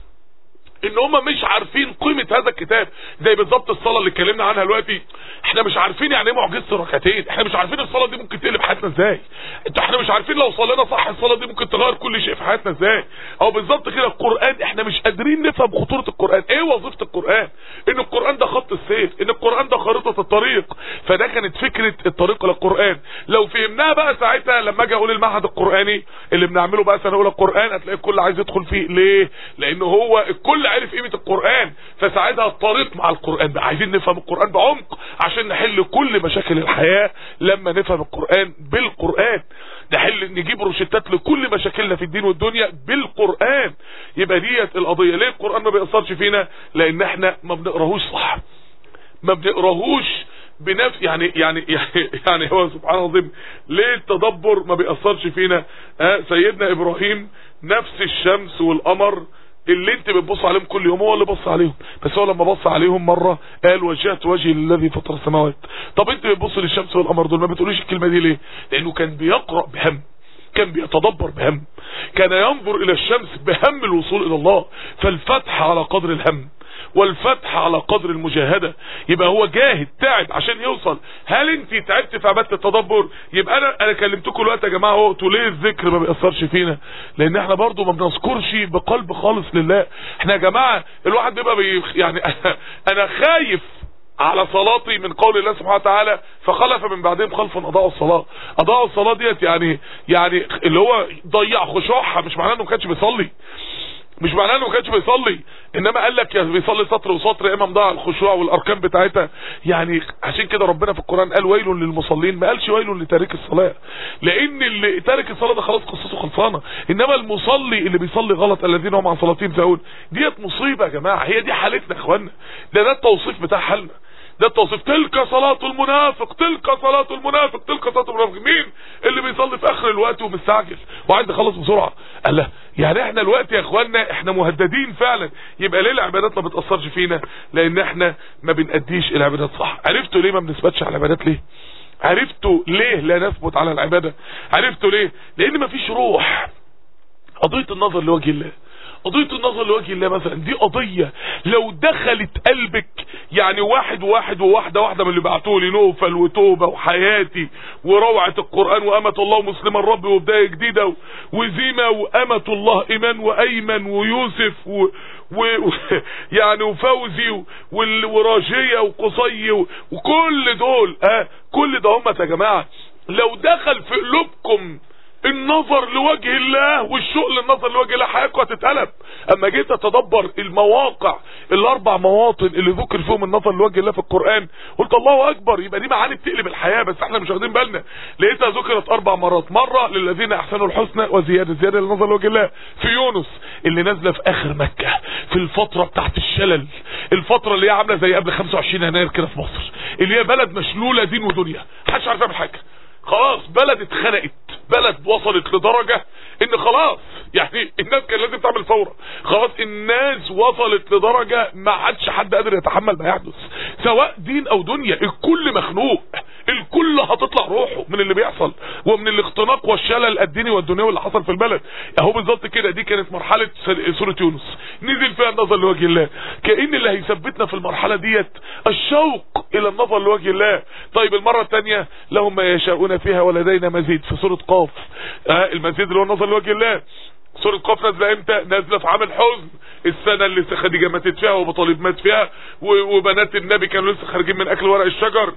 ان هم مش عارفين قيمة هذا الكتاب زي بالظبط الصلاة اللي اتكلمنا عنها دلوقتي احنا مش عارفين يعني ايه معجزة الركعتين احنا مش عارفين الصلاة دي ممكن تقلب حياتنا ازاي انت احنا مش عارفين لو صلينا صح الصلاة دي ممكن تغير كل شيء في حياتنا ازاي او بالظبط كده القرآن احنا مش قادرين نفهم خطورة القرآن ايه وظيفة القرآن ان القرآن ده خط السير ان القرآن ده خريطة الطريق فده كانت فكرة الطريق للقرآن لو فهمناها بقى ساعتها لما اجي اقول المعهد القرآني اللي بنعمله بقى سنة اولى القرآن هتلاقي الكل عايز يدخل فيه ليه لان هو الكل عارف قيمة القرآن القرآن فساعتها الطريق مع القرآن بقى عايزين نفهم القرآن بعمق عشان نحل كل مشاكل الحياة لما نفهم القرآن بالقرآن نحل نجيب روشتات لكل مشاكلنا في الدين والدنيا بالقرآن يبقى ديت القضية ليه القرآن ما بيأثرش فينا لان احنا ما بنقراهوش صح ما بنقراهوش بنفس يعني يعني يعني, يعني هو سبحان الله العظيم ليه التدبر ما بيأثرش فينا آه سيدنا ابراهيم نفس الشمس والقمر اللي انت بتبص عليهم كل يوم هو اللي بص عليهم بس هو لما بص عليهم مرة قال وجهت وجهي للذي فطر السماوات طب انت بتبص للشمس والقمر دول ما بتقوليش الكلمة دي ليه لانه كان بيقرأ بهم كان بيتدبر بهم كان ينظر الى الشمس بهم الوصول الى الله فالفتح على قدر الهم والفتح على قدر المجاهدة يبقى هو جاهد تعب عشان يوصل هل انت تعبت في عبادة التدبر يبقى انا انا كلمتكم الوقت يا جماعة هو قلتوا ليه الذكر ما بيأثرش فينا لان احنا برضو ما بنذكرش بقلب خالص لله احنا يا جماعة الواحد بيبقى بي يعني انا خايف على صلاتي من قول الله سبحانه وتعالى فخلف من بعدهم خلف اضاعوا الصلاة اضاعوا الصلاة ديت يعني يعني اللي هو ضيع خشوعها مش معناه انه ما كانش بيصلي مش معناه انه ما كانش بيصلي انما قال لك يا بيصلي سطر وسطر امام ضاع الخشوع والاركان بتاعتها يعني عشان كده ربنا في القران قال ويل للمصلين ما قالش ويل لتارك الصلاه لان اللي تارك الصلاه ده خلاص قصته خلصانه انما المصلي اللي بيصلي غلط الذين هم عن صلاتهم ساهون ديت مصيبه يا جماعه هي دي حالتنا يا اخوانا ده ده التوصيف بتاع حالنا ده التوصيف تلك صلاة المنافق تلك صلاة المنافق تلك صلاة المنافق مين اللي بيصلي في اخر الوقت ومستعجل وعايز يخلص بسرعة قال لا يعني احنا الوقت يا اخوانا احنا مهددين فعلا يبقى ليه العبادات ما بتأثرش فينا لان احنا ما بنأديش العبادات صح عرفتوا ليه ما بنثبتش على العبادات ليه عرفتوا ليه لا نثبت على العبادة عرفتوا ليه لان ما فيش روح قضية النظر لوجه الله قضية النظر لوجه الله مثلا دي قضية لو دخلت قلبك يعني واحد واحد وواحدة واحدة من اللي بعتوا لي نوفل وتوبة وحياتي وروعة القرآن وأمة الله مسلم الرب وبداية جديدة وزيمة وأمة الله إيمان وأيمن ويوسف و و... يعني وفوزي وراجية وقصي وكل دول اه كل ده هم يا جماعة لو دخل في قلوبكم النظر لوجه الله والشوق للنظر لوجه الله حياتكم هتتقلب اما جيت اتدبر المواقع الاربع مواطن اللي ذكر فيهم النظر لوجه الله في القرآن قلت الله اكبر يبقى دي معاني بتقلب الحياة بس احنا مش واخدين بالنا لقيتها ذكرت اربع مرات مرة للذين احسنوا الحسنى وزيادة زيادة للنظر لوجه الله في يونس اللي نازلة في اخر مكة في الفترة بتاعت الشلل الفترة اللي هي عاملة زي قبل 25 يناير كده في مصر اللي هي بلد مشلولة دين ودنيا محدش عارف يعمل حاجة خلاص بلد اتخنقت بلد وصلت لدرجة ان خلاص يعني الناس كان لازم تعمل ثورة خلاص الناس وصلت لدرجة ما عادش حد قادر يتحمل ما يحدث سواء دين او دنيا الكل مخنوق الكل كله هتطلع روحه من اللي بيحصل ومن الاختناق والشلل الديني والدنيوي اللي حصل في البلد اهو بالظبط كده دي كانت مرحله سوره يونس نزل فيها النظر لوجه الله كأن اللي هيثبتنا في المرحله ديت الشوق الى النظر لوجه الله طيب المره الثانيه لهم ما يشاءون فيها ولدينا مزيد في سوره قاف آه المزيد اللي هو النظر لوجه الله سورة قاف نازلة امتى نازلة في عام الحزن السنة اللي خديجة ماتت فيها وابو طالب مات فيها وبنات النبي كانوا لسه خارجين من اكل ورق الشجر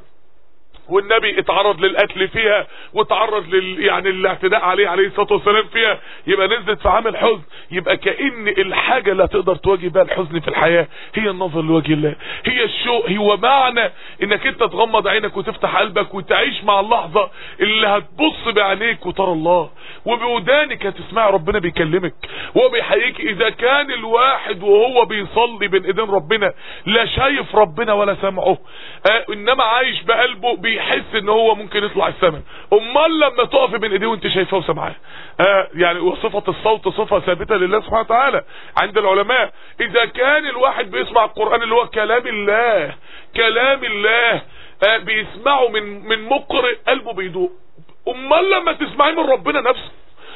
والنبي اتعرض للقتل فيها واتعرض لل يعني الاعتداء عليه عليه الصلاه والسلام فيها يبقى نزلت في عام الحزن يبقى كأن الحاجه اللي هتقدر تواجه بها الحزن في الحياه هي النظر لوجه الله هي الشوق هو معنى انك انت تغمض عينك وتفتح قلبك وتعيش مع اللحظه اللي هتبص بعينيك وترى الله وبودانك هتسمع ربنا بيكلمك وهو بيحييك اذا كان الواحد وهو بيصلي بين ايدين ربنا لا شايف ربنا ولا سمعه آه انما عايش بقلبه بيحس ان هو ممكن يطلع السماء امال لما تقف بين ايديه وانت شايفاه وسمعاه آه يعني وصفه الصوت صفه ثابته لله سبحانه وتعالى عند العلماء اذا كان الواحد بيسمع القران اللي هو كلام الله كلام الله آه بيسمعه من من مقرئ قلبه بيدوق امال لما تسمعيه من ربنا نفسه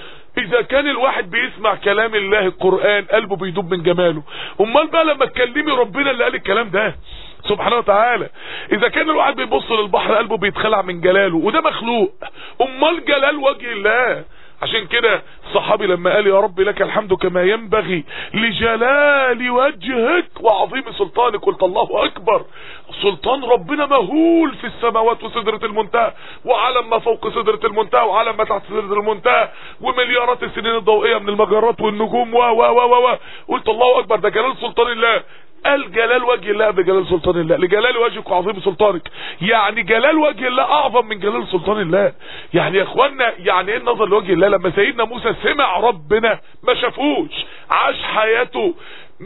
اذا كان الواحد بيسمع كلام الله القرآن قلبه بيدوب من جماله امال بقى لما تكلمي ربنا اللي قال الكلام ده سبحانه وتعالى اذا كان الواحد بيبص للبحر قلبه بيتخلع من جلاله وده مخلوق امال جلال وجه الله عشان كده الصحابي لما قال يا رب لك الحمد كما ينبغي لجلال وجهك وعظيم سلطانك قلت الله اكبر سلطان ربنا مهول في السماوات وسدرة المنتهى وعلم ما فوق سدرة المنتهى وعلم ما تحت سدرة المنتهى ومليارات السنين الضوئية من المجرات والنجوم و و و و قلت الله اكبر ده جلال سلطان الله قال جلال وجه الله بجلال سلطان الله لجلال وجهك وعظيم سلطانك يعني جلال وجه الله اعظم من جلال سلطان الله يعني يا اخوانا يعني ايه النظر لوجه الله لما سيدنا موسى سمع ربنا ما شافوش عاش حياته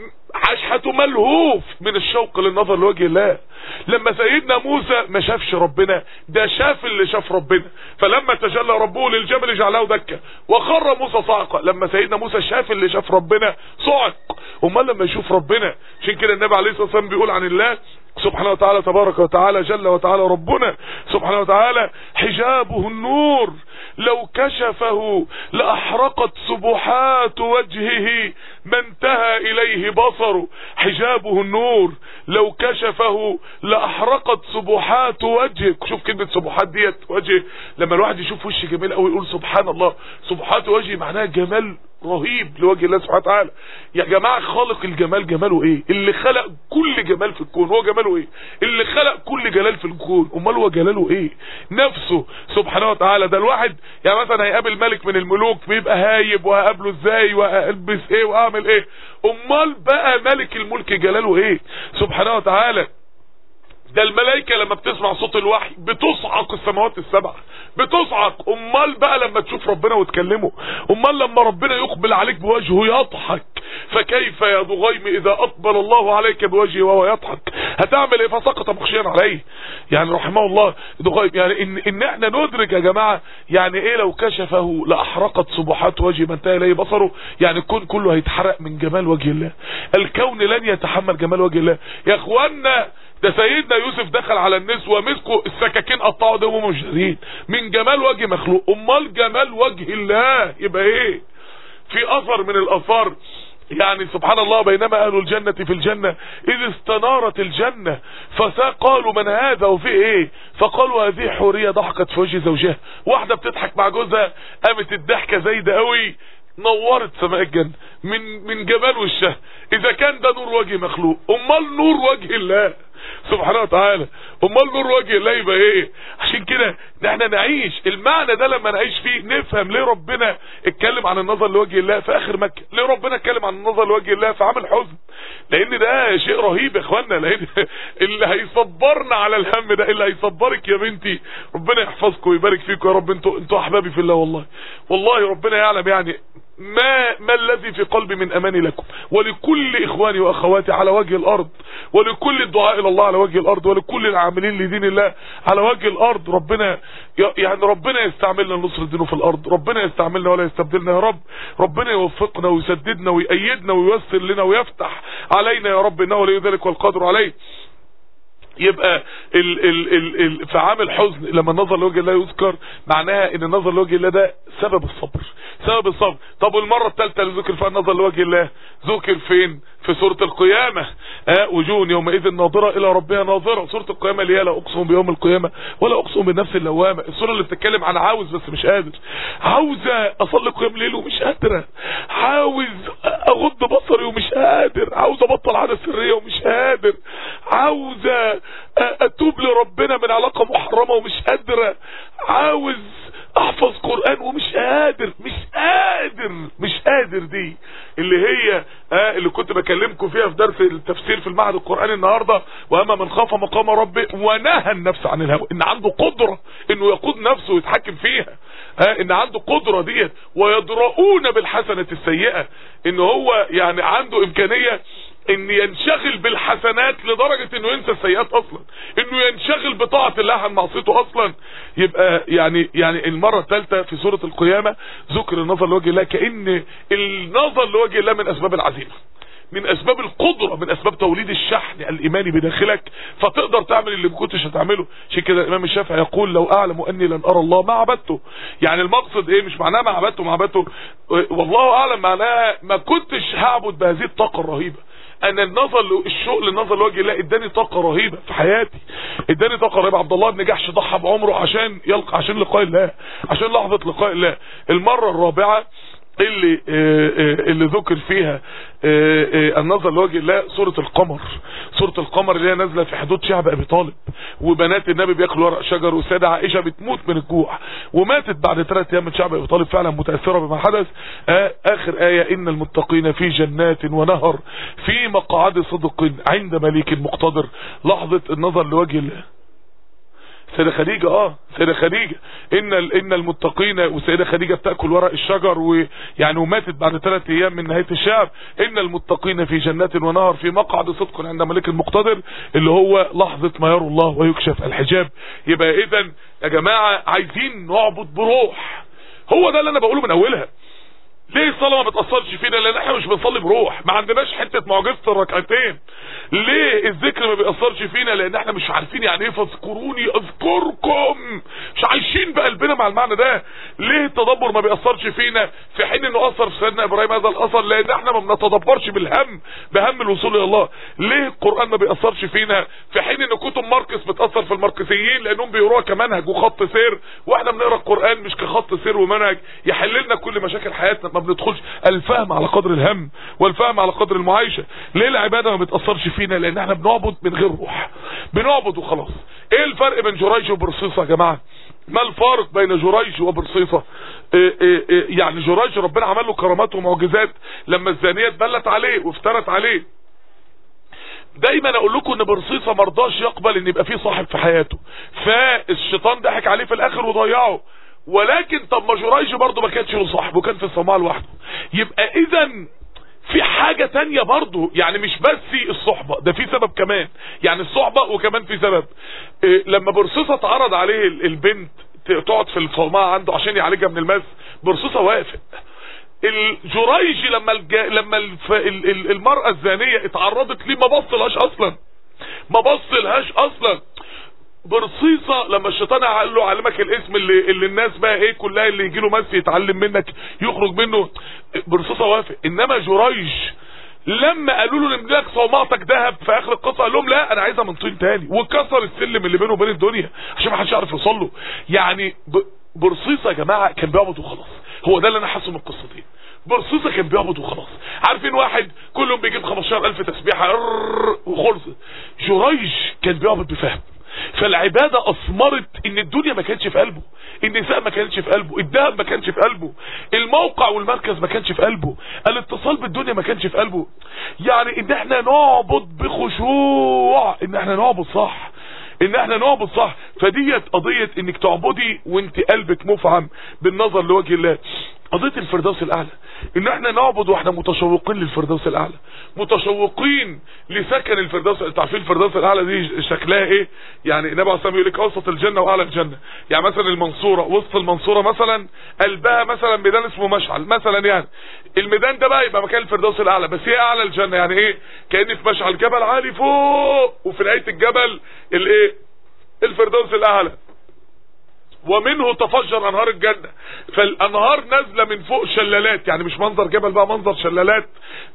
عاش حياته ملهوف من الشوق للنظر لوجه الله لما سيدنا موسى ما شافش ربنا ده شاف اللي شاف ربنا فلما تجلى ربه للجبل جعله دكا وخر موسى صعقا لما سيدنا موسى شاف اللي شاف ربنا صعق امال لما يشوف ربنا عشان كده النبي عليه الصلاه والسلام بيقول عن الله سبحانه وتعالى تبارك وتعالى جل وتعالى ربنا سبحانه وتعالى حجابه النور لو كشفه لأحرقت سبحات وجهه ما انتهى إليه بصره حجابه النور لو كشفه لأحرقت سبحات وجهك شوف كلمة سبحات ديت وجه لما الواحد يشوف وش جميل قوي يقول سبحان الله سبحات وجهي معناها جمال رهيب لوجه الله سبحانه وتعالى يا جماعة خالق الجمال جماله ايه اللي خلق كل جمال في الكون هو جماله ايه اللي خلق كل جلال في الكون امال هو جلاله ايه نفسه سبحانه وتعالى ده الواحد يعني مثلا هيقابل ملك من الملوك بيبقى هايب وهقابله ازاي والبس ايه واعمل ايه امال بقى ملك الملك جلاله ايه سبحانه وتعالى ده الملائكة لما بتسمع صوت الوحي بتصعق السماوات السبع بتصعق امال بقى لما تشوف ربنا وتكلمه امال لما ربنا يقبل عليك بوجهه يضحك فكيف يا ضغيم اذا اقبل الله عليك بوجهه وهو يضحك هتعمل ايه فسقط مخشيا عليه يعني رحمه الله ضغيم يعني ان, إن احنا ندرك يا جماعة يعني ايه لو كشفه لاحرقت سبحات وجه من انتهى اليه بصره يعني الكون كله هيتحرق من جمال وجه الله الكون لن يتحمل جمال وجه الله يا اخوانا ده سيدنا يوسف دخل على النسوة مسكوا السكاكين قطعوا ده وهم مش دارين من جمال وجه مخلوق امال جمال وجه الله يبقى ايه في اثر من الاثار يعني سبحان الله بينما اهل الجنة في الجنة اذ استنارت الجنة فقالوا من هذا وفي ايه فقالوا هذه حورية ضحكت في وجه زوجها واحدة بتضحك مع جوزها قامت الضحكة زايدة قوي نورت سماء الجنة من من جمال وشها اذا كان ده نور وجه مخلوق امال نور وجه الله سبحانه وتعالى امال نور وجه الله يبقى ايه عشان كده ان احنا نعيش المعنى ده لما نعيش فيه نفهم ليه ربنا اتكلم عن النظر لوجه الله في اخر مكة ليه ربنا اتكلم عن النظر لوجه الله في عام الحزن لان ده شيء رهيب يا اخوانا لان اللي هيصبرنا على الهم ده اللي هيصبرك يا بنتي ربنا يحفظكم ويبارك فيكم يا رب انتوا انتوا احبابي في الله والله والله ربنا يعلم يعني ما ما الذي في قلبي من اماني لكم ولكل اخواني واخواتي على وجه الارض ولكل الدعاء الى الله على وجه الارض ولكل العاملين لدين الله على وجه الارض ربنا يعني ربنا يستعملنا لنصر دينه في الارض ربنا يستعملنا ولا يستبدلنا يا رب ربنا يوفقنا ويسددنا ويأيدنا وييسر لنا ويفتح علينا يا رب انه ولي ذلك والقادر عليه يبقى ال ال ال ال في عام الحزن لما النظر لوجه الله يذكر معناها ان النظر لوجه الله ده سبب الصبر سبب الصبر طب والمرة الثالثة اللي ذكر فيها النظر لوجه الله ذكر فين في سورة القيامة اه وجوه يومئذ ناظرة الى ربها ناظرة سورة القيامة اللي هي لا اقسم بيوم القيامة ولا اقسم بالنفس اللوامة السورة اللي بتتكلم عن عاوز بس مش قادر عاوزة اصلي قيام ليل ومش قادرة عاوز اغض بصري ومش قادر عاوز ابطل عادة سرية ومش قادر عاوزة اتوب لربنا من علاقة محرمة ومش قادرة عاوز احفظ قرآن ومش قادر مش قادر مش قادر دي اللي هي آه اللي كنت بكلمكم فيها في درس التفسير في المعهد القرآني النهاردة واما من خاف مقام ربه ونهى النفس عن الهوى ان عنده قدرة انه يقود نفسه ويتحكم فيها آه ان عنده قدرة ديت ويدرؤون بالحسنة السيئة ان هو يعني عنده امكانية ان ينشغل بالحسنات لدرجة انه ينسى السيئات اصلا انه ينشغل بطاعة الله عن معصيته اصلا يبقى يعني يعني المرة الثالثة في سورة القيامة ذكر النظر لوجه الله كأن النظر لوجه الله من اسباب العزيمة من اسباب القدرة من اسباب توليد الشحن الايماني بداخلك فتقدر تعمل اللي ما كنتش هتعمله عشان كده الامام الشافعي يقول لو اعلم اني لن ارى الله ما عبدته يعني المقصد ايه مش معناه ما عبدته ما عبدته والله اعلم معناها ما كنتش هعبد بهذه الطاقة الرهيبة انا النظر الشوق للنظر لوجه الله اداني طاقه رهيبه في حياتي اداني طاقه رهيبه عبد الله بن جحش ضحى بعمره عشان يلقى عشان لقاء الله عشان لحظه لقاء الله المره الرابعه اللي اللي ذكر فيها النظر لوجه الله سورة القمر سورة القمر اللي هي نازلة في حدود شعب ابي طالب وبنات النبي بياكلوا ورق شجر والسيدة عائشة بتموت من الجوع وماتت بعد ثلاث ايام من شعب ابي طالب فعلا متأثرة بما حدث اخر آية ان المتقين في جنات ونهر في مقعد صدق عند مليك مقتدر لحظة النظر لوجه الله سيدة خديجة اه سيدة خديجة ان ان المتقين وسيدة خديجة بتاكل ورق الشجر ويعني وماتت بعد ثلاث ايام من نهاية الشعب ان المتقين في جنات ونهر في مقعد صدق عند ملك المقتدر اللي هو لحظة ما يرى الله ويكشف الحجاب يبقى اذا يا جماعة عايزين نعبد بروح هو ده اللي انا بقوله من اولها ليه الصلاة ما بتأثرش فينا لان احنا مش بنصلي بروح ما عندناش حتة معجزة الركعتين ليه الذكر ما بيأثرش فينا لان احنا مش عارفين يعني ايه فاذكروني اذكركم مش عايشين بقلبنا مع المعنى ده ليه التدبر ما بيأثرش فينا في حين انه اثر في سيدنا ابراهيم هذا الاثر لان احنا ما بنتدبرش بالهم بهم الوصول الى الله ليه القرآن ما بيأثرش فينا في حين ان كتب ماركس بتأثر في الماركسيين لانهم بيقروها كمنهج وخط سير واحنا بنقرا القرآن مش كخط سير ومنهج يحل لنا كل مشاكل حياتنا ما بندخلش الفهم على قدر الهم والفهم على قدر المعايشة ليه العبادة ما بتأثرش فينا لان احنا بنعبد من غير روح بنعبد وخلاص ايه الفرق بين جريج وبرصيصة يا جماعة ما الفارق بين جريج وبرصيصة إيه إيه إيه يعني جريج ربنا عمل له كرامات ومعجزات لما الزانية اتبلت عليه وافترت عليه دايما اقول لكم ان برصيصة مرضاش يقبل ان يبقى فيه صاحب في حياته فالشيطان ضحك عليه في الاخر وضيعه ولكن طب ما جريج برضه ما كانش له صاحب وكان في الصومال لوحده يبقى اذا في حاجة تانية برضه يعني مش بس الصحبة ده في سبب كمان يعني الصحبة وكمان في سبب إيه لما برصيصة اتعرض عليه البنت تقعد في الصومعة عنده عشان يعالجها من المس برصيصة وافق الجريج لما الج... لما الف... ال... ال... المرأة الزانية اتعرضت ليه ما بصلهاش اصلا ما بصلهاش اصلا برصيصة لما الشيطان قال له علمك الاسم اللي, اللي الناس بقى ايه كلها اللي يجي له مس يتعلم منك يخرج منه برصيصة وافق انما جريج لما قالوا له نملك صومعتك ذهب في اخر القصه قال لهم لا انا عايزها من طين تاني وكسر السلم اللي بينه وبين الدنيا عشان ما حدش يعرف يوصل له يعني برصيصة يا جماعه كان بيعبد وخلاص هو ده اللي انا حاسه من القصتين برصيصة كان بيعبد وخلاص عارفين واحد كل يوم بيجيب 15000 تسبيحه وخلص جريج كان بيعبد بفهم فالعبادة اثمرت ان الدنيا ما كانتش في قلبه النساء ما كانتش في قلبه الذهب ما كانش في قلبه الموقع والمركز ما كانش في قلبه الاتصال بالدنيا ما كانش في قلبه يعني ان احنا نعبد بخشوع ان احنا نعبد صح ان احنا نعبد صح فديت قضية انك تعبدي وانت قلبك مفعم بالنظر لوجه الله قضية الفردوس الأعلى إن احنا نعبد واحنا متشوقين للفردوس الأعلى متشوقين لسكن الفردوس انتوا عارفين الفردوس الأعلى دي شكلها إيه يعني النبي عليه الصلاة يقول لك أوسط الجنة وأعلى الجنة يعني مثلا المنصورة وسط المنصورة مثلا قلبها مثلا ميدان اسمه مشعل مثلا يعني الميدان ده بقى يبقى مكان الفردوس الأعلى بس هي أعلى الجنة يعني إيه كأن في مشعل جبل عالي فوق وفي نهاية الجبل الإيه الفردوس الأعلى ومنه تفجر انهار الجنة فالانهار نازلة من فوق شلالات يعني مش منظر جبل بقى منظر شلالات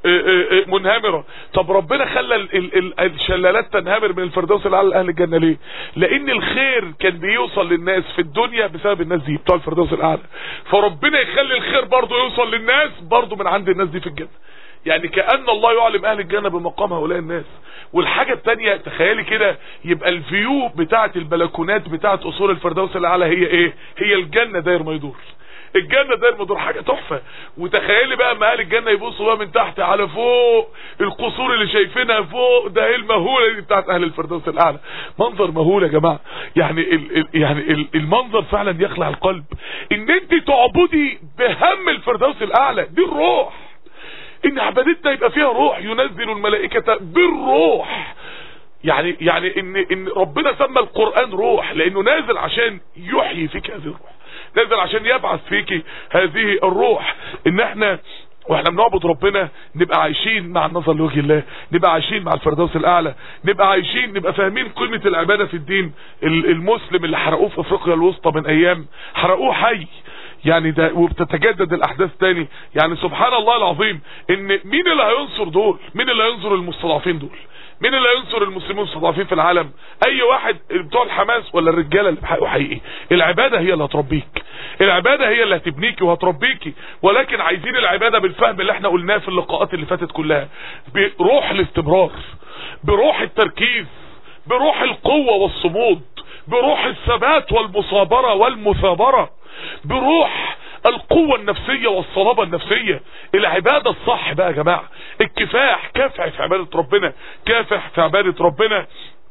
منهمرة طب ربنا خلى ال ال الشلالات تنهمر من الفردوس الاعلى لاهل الجنة ليه لان الخير كان بيوصل للناس في الدنيا بسبب الناس دي بتوع الفردوس الاعلى فربنا يخلي الخير برضه يوصل للناس برضه من عند الناس دي في الجنة يعني كأن الله يعلم اهل الجنة بمقام هؤلاء الناس والحاجة التانية تخيلي كده يبقى الفيو بتاعة البلكونات بتاعة اصول الفردوس الاعلى هي ايه هي الجنة داير ما يدور الجنة داير ما يدور حاجة تحفة وتخيلي بقى اما اهل الجنة يبصوا بقى من تحت على فوق القصور اللي شايفينها فوق ده ايه المهولة دي بتاعت اهل الفردوس الاعلى منظر مهول يا جماعة يعني ال ال يعني ال المنظر فعلا يخلع القلب ان انت تعبدي بهم الفردوس الاعلى دي الروح ان عبادتنا يبقى فيها روح ينزل الملائكة بالروح يعني يعني ان ان ربنا سمى القرآن روح لانه نازل عشان يحيي فيك هذه الروح نازل عشان يبعث فيك هذه الروح ان احنا واحنا بنعبد ربنا نبقى عايشين مع النظر لوجه الله نبقى عايشين مع الفردوس الاعلى نبقى عايشين نبقى فاهمين قيمة العبادة في الدين المسلم اللي حرقوه في افريقيا الوسطى من ايام حرقوه حي يعني ده وبتتجدد الاحداث تاني يعني سبحان الله العظيم ان مين اللي هينصر دول مين اللي هينصر المستضعفين دول مين اللي هينصر المسلمين المستضعفين في العالم اي واحد بتوع الحماس ولا الرجاله اللي بحقوا حقيقي العباده هي اللي هتربيك العباده هي اللي هتبنيكي وهتربيكي ولكن عايزين العباده بالفهم اللي احنا قلناه في اللقاءات اللي فاتت كلها بروح الاستمرار بروح التركيز بروح القوه والصمود بروح الثبات والمصابره والمثابره بروح القوة النفسية والصلابة النفسية العبادة الصح بقى يا جماعة الكفاح كافح في عبادة ربنا كافح في عبادة ربنا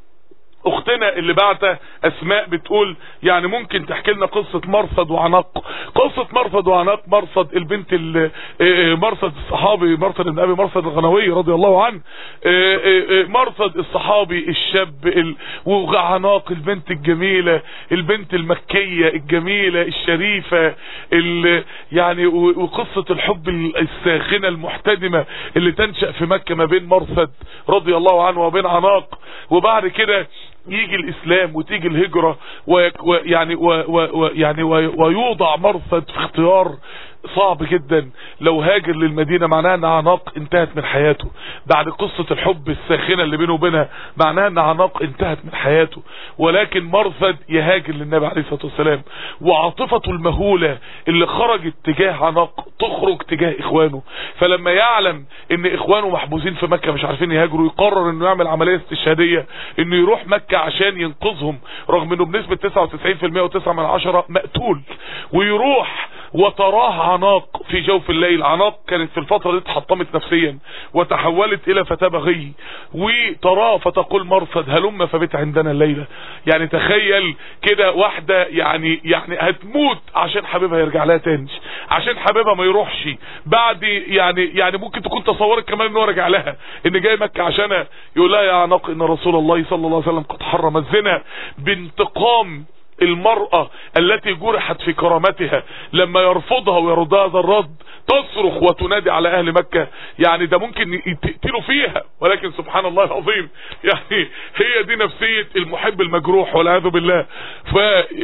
اختنا اللي بعتها اسماء بتقول يعني ممكن تحكي لنا قصة مرصد وعناق قصة مرصد وعناق مرصد البنت مرصد الصحابي مرصد ابن ابي مرصد الغنوي رضي الله عنه مرصد الصحابي الشاب وعناق البنت الجميلة البنت المكية الجميلة الشريفة يعني وقصة الحب الساخنة المحتدمة اللي تنشأ في مكة ما بين مرصد رضي الله عنه وبين عناق وبعد كده يجي الاسلام وتيجي الهجرة ويعني ويعني ويوضع مرصد في اختيار صعب جدا لو هاجر للمدينة معناها ان عناق انتهت من حياته بعد قصة الحب الساخنة اللي بينه وبينها معناها ان عناق انتهت من حياته ولكن مرصد يهاجر للنبي عليه الصلاة والسلام وعاطفته المهولة اللي خرجت تجاه عناق تخرج تجاه اخوانه فلما يعلم ان اخوانه محبوسين في مكة مش عارفين يهاجروا يقرر انه يعمل عملية استشهادية انه يروح مكة عشان ينقذهم رغم انه بنسبة 99% و9 من عشرة مقتول ويروح وتراه عناق في جوف الليل عناق كانت في الفترة دي اتحطمت نفسيا وتحولت الى فتاة بغي وتراه فتقول مرصد هلم فبت عندنا الليلة يعني تخيل كده واحدة يعني يعني هتموت عشان حبيبها يرجع لها تاني عشان حبيبها ما يروحش بعد يعني يعني ممكن تكون تصورت كمان ان هو رجع لها ان جاي مكة عشانها يقول لها يا عناق ان رسول الله صلى الله عليه وسلم قد حرم الزنا بانتقام المرأة التي جرحت في كرامتها لما يرفضها ويردها هذا الرد تصرخ وتنادي على اهل مكة يعني ده ممكن تقتلوا فيها ولكن سبحان الله العظيم يعني هي دي نفسية المحب المجروح والعياذ بالله ف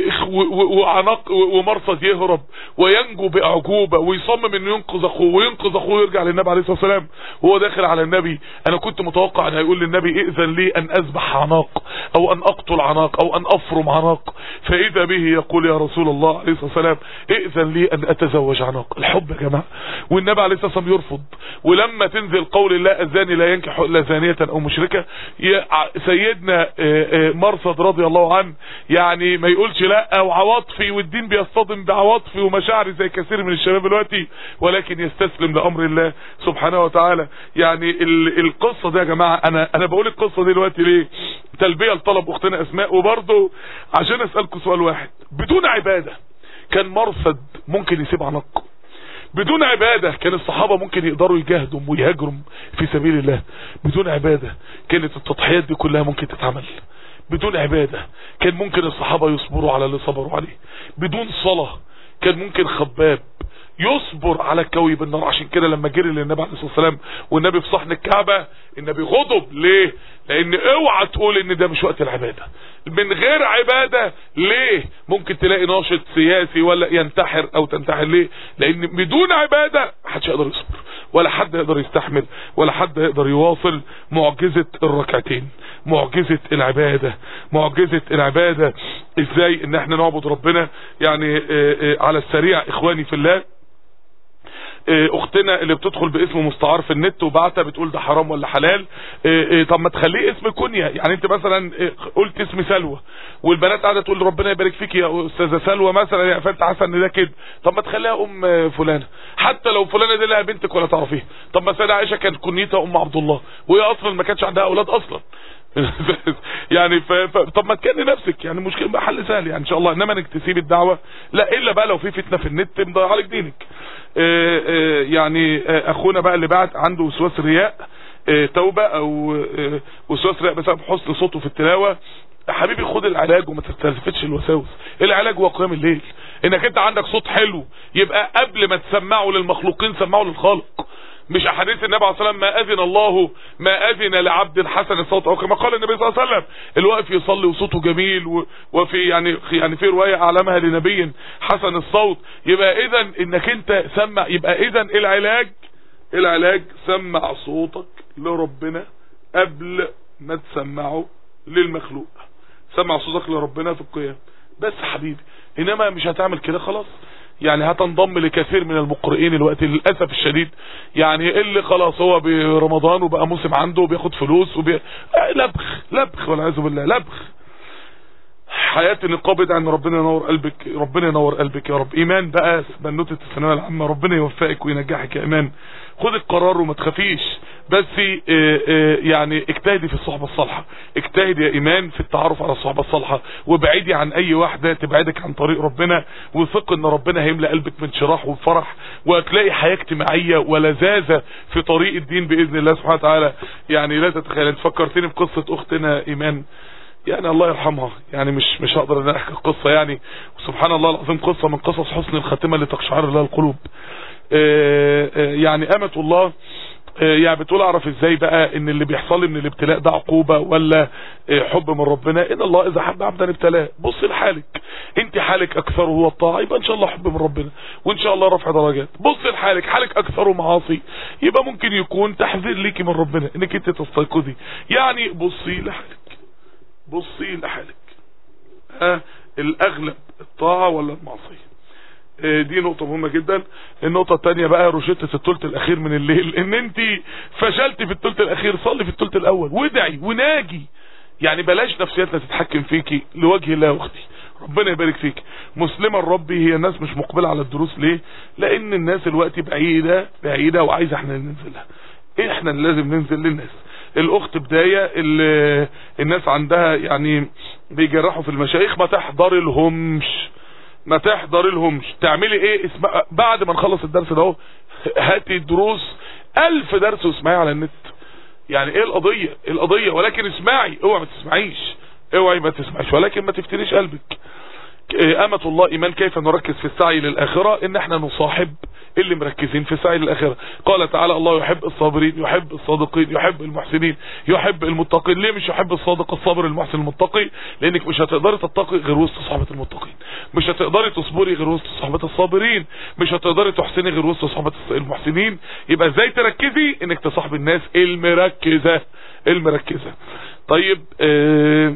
وعنق ومرصد يهرب وينجو باعجوبة ويصمم انه ينقذ اخوه وينقذ اخوه ويرجع للنبي عليه الصلاة والسلام وهو داخل على النبي انا كنت متوقع ان هيقول للنبي ائذن لي ان اذبح عناق او ان اقتل عناق او ان افرم عناق فاذا به يقول يا رسول الله عليه الصلاة والسلام ائذن لي ان اتزوج عناق الحب يا جماعة والنبي عليه الصلاة والسلام يرفض ولما تنزل قول الله الزاني لا ينكح الا زانية او مشركة سيدنا مرصد رضي الله عنه يعني ما يقولش لا وعواطفي والدين بيصطدم بعواطفي ومشاعري زي كثير من الشباب دلوقتي ولكن يستسلم لامر الله سبحانه وتعالى يعني القصة دي يا جماعة انا انا بقول القصة دي دلوقتي ليه تلبية لطلب اختنا اسماء وبرضه عشان اسألكم سؤال واحد بدون عبادة كان مرصد ممكن يسيب عنق بدون عبادة كان الصحابة ممكن يقدروا يجاهدوا ويهاجروا في سبيل الله بدون عبادة كانت التضحيات دي كلها ممكن تتعمل بدون عبادة كان ممكن الصحابة يصبروا على اللي صبروا عليه بدون صلاة كان ممكن خباب يصبر على الكوي بالنار عشان كده لما جري للنبي عليه الصلاه والسلام والنبي في صحن الكعبه النبي غضب ليه لان اوعى تقول ان ده مش وقت العباده من غير عباده ليه ممكن تلاقي ناشط سياسي ولا ينتحر او تنتحر ليه لان بدون عباده محدش يقدر يصبر ولا حد يقدر يستحمل ولا حد يقدر يواصل معجزه الركعتين معجزه العباده معجزه العباده ازاي ان احنا نعبد ربنا يعني اه اه على السريع اخواني في الله اختنا اللي بتدخل باسم مستعار في النت وبعتها بتقول ده حرام ولا حلال طب ما تخليه اسم كنية يعني انت مثلا قلت اسم سلوى والبنات قاعده تقول ربنا يبارك فيك يا استاذه سلوى مثلا يا فانت حاسه ان ده كده طب ما تخليها ام فلانه حتى لو فلانه دي لها بنتك ولا تعرفيها طب ما سيدة عائشه كانت كنيتها ام عبد الله وهي اصلا ما كانش عندها اولاد اصلا يعني ف... ف... طب ما تكني نفسك يعني مشكله بقى حل سهل يعني ان شاء الله انما انك تسيب الدعوه لا الا بقى لو في فتنه في النت مضيع عليك دينك آآ آآ يعني آآ اخونا بقى اللي بعت عنده وسواس رياء توبه او وسواس رياء بسبب حسن صوته في التلاوه حبيبي خد العلاج وما تستلفتش الوساوس العلاج هو قيام الليل انك انت عندك صوت حلو يبقى قبل ما تسمعه للمخلوقين سمعه للخالق مش احاديث النبي عليه الصلاه والسلام ما اذن الله ما اذن لعبد حسن الصوت او كما قال النبي صلى الله عليه وسلم الواقف يصلي وصوته جميل وفي يعني يعني في روايه اعلمها لنبي حسن الصوت يبقى اذا انك انت سمع يبقى اذا العلاج العلاج سمع صوتك لربنا قبل ما تسمعه للمخلوق سمع صوتك لربنا في القيام بس حبيبي انما مش هتعمل كده خلاص يعني هتنضم لكثير من المقرئين الوقت للاسف الشديد يعني اللي خلاص هو برمضان وبقى موسم عنده وبياخد فلوس وبي... لبخ لبخ والعياذ بالله لبخ حياة النقاب عن ربنا ينور قلبك ربنا ينور قلبك يا رب ايمان بقى بنوتة الثانويه العامه ربنا يوفقك وينجحك يا ايمان خد القرار وما تخافيش بس اه اه يعني اجتهدي في الصحبه الصالحه اجتهدي يا ايمان في التعرف على الصحبه الصالحه وابعدي عن اي واحده تبعدك عن طريق ربنا وثق ان ربنا هيملى قلبك من شراح وفرح وهتلاقي حياه اجتماعيه ولذاذه في طريق الدين باذن الله سبحانه وتعالى يعني لا تتخيل انت فكرتني بقصه اختنا ايمان يعني الله يرحمها يعني مش مش هقدر ان احكي القصه يعني سبحان الله العظيم قصه من قصص حسن الخاتمه اللي تقشعر لها القلوب يعني امه الله يعني بتقول اعرف ازاي بقى ان اللي بيحصل لي من الابتلاء ده عقوبة ولا حب من ربنا ان الله اذا حب عبدا ابتلاه بص لحالك انت حالك اكثره هو الطاعة يبقى ان شاء الله حب من ربنا وان شاء الله رفع درجات بص لحالك حالك اكثره معاصي يبقى ممكن يكون تحذير ليكي من ربنا انك انت تستيقظي يعني بصي لحالك بصي لحالك ها الاغلب الطاعة ولا المعصية دي نقطة مهمة جدا النقطة التانية بقى روشتة الثلث الاخير من الليل ان انت فشلتي في الثلث الاخير صلي في الثلث الاول وادعي وناجي يعني بلاش نفسياتنا تتحكم فيكي لوجه الله يا اختي ربنا يبارك فيك مسلمة ربي هي الناس مش مقبلة على الدروس ليه لان الناس الوقت بعيدة بعيدة وعايزة احنا ننزلها احنا اللي لازم ننزل للناس الاخت بداية اللي الناس عندها يعني بيجرحوا في المشايخ ما تحضر لهمش ما تحضر لهمش تعملي ايه اسمع بعد ما نخلص الدرس ده هاتي الدروس الف درس واسمعي على النت يعني ايه القضية القضية ولكن اسمعي اوعى ما تسمعيش اوعي ما تسمعيش ولكن ما تفتنيش قلبك أمة الله إيمان كيف نركز في السعي للآخرة إن احنا نصاحب اللي مركزين في السعي للآخرة قال تعالى الله يحب الصابرين يحب الصادقين يحب المحسنين يحب المتقين ليه مش يحب الصادق الصابر المحسن المتقي لأنك مش هتقدري تتقي غير وسط صحبة المتقين مش هتقدري تصبري غير وسط صحبة الصابرين مش هتقدري تحسني غير وسط صحبة المحسنين يبقى ازاي تركزي انك تصاحب الناس المركزة المركزة طيب اه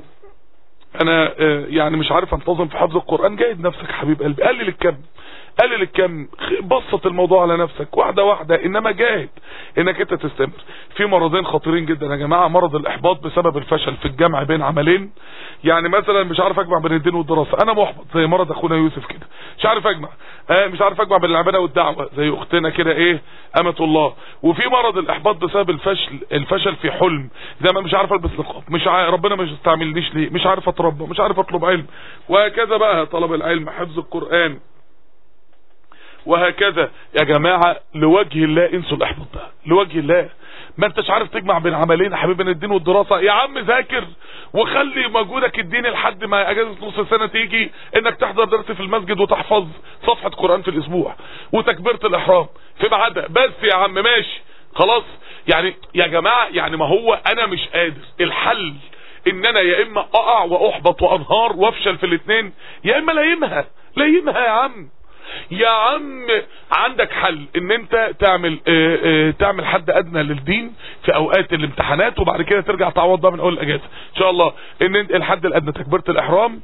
انا يعني مش عارف انتظم في حفظ القرآن جاهد نفسك حبيب قلبي قلل الكم قلل الكم بسط الموضوع على نفسك واحدة واحدة انما جاهد انك انت تستمر في مرضين خطيرين جدا يا جماعة مرض الاحباط بسبب الفشل في الجمع بين عملين يعني مثلا مش عارف اجمع بين الدين والدراسة انا محبط زي مرض اخونا يوسف كده مش عارف اجمع آه مش عارف اجمع بين العبادة والدعوة زي اختنا كده ايه امة الله وفي مرض الاحباط بسبب الفشل الفشل في حلم زي ما مش عارف البس نقاب مش عارف ربنا مش استعملنيش ليه مش عارف اتربى مش عارف اطلب علم وهكذا بقى طلب العلم حفظ القرآن وهكذا يا جماعة لوجه الله انسوا الاحباط ده لوجه الله ما انتش عارف تجمع بين عملين يا حبيبي بين الدين والدراسة يا عم ذاكر وخلي مجهودك الديني لحد ما اجازة نص السنة تيجي انك تحضر درس في المسجد وتحفظ صفحة قرآن في الاسبوع وتكبيرة الاحرام في ميعادها بس يا عم ماشي خلاص يعني يا جماعة يعني ما هو انا مش قادر الحل ان انا يا اما اقع واحبط وانهار وافشل في الاثنين يا اما لايمها لايمها يا عم يا عم عندك حل ان انت تعمل اه اه تعمل حد ادنى للدين في اوقات الامتحانات وبعد كده ترجع تعوض ده من اول الاجازه ان شاء الله ان انت الحد الادنى تكبيره الاحرام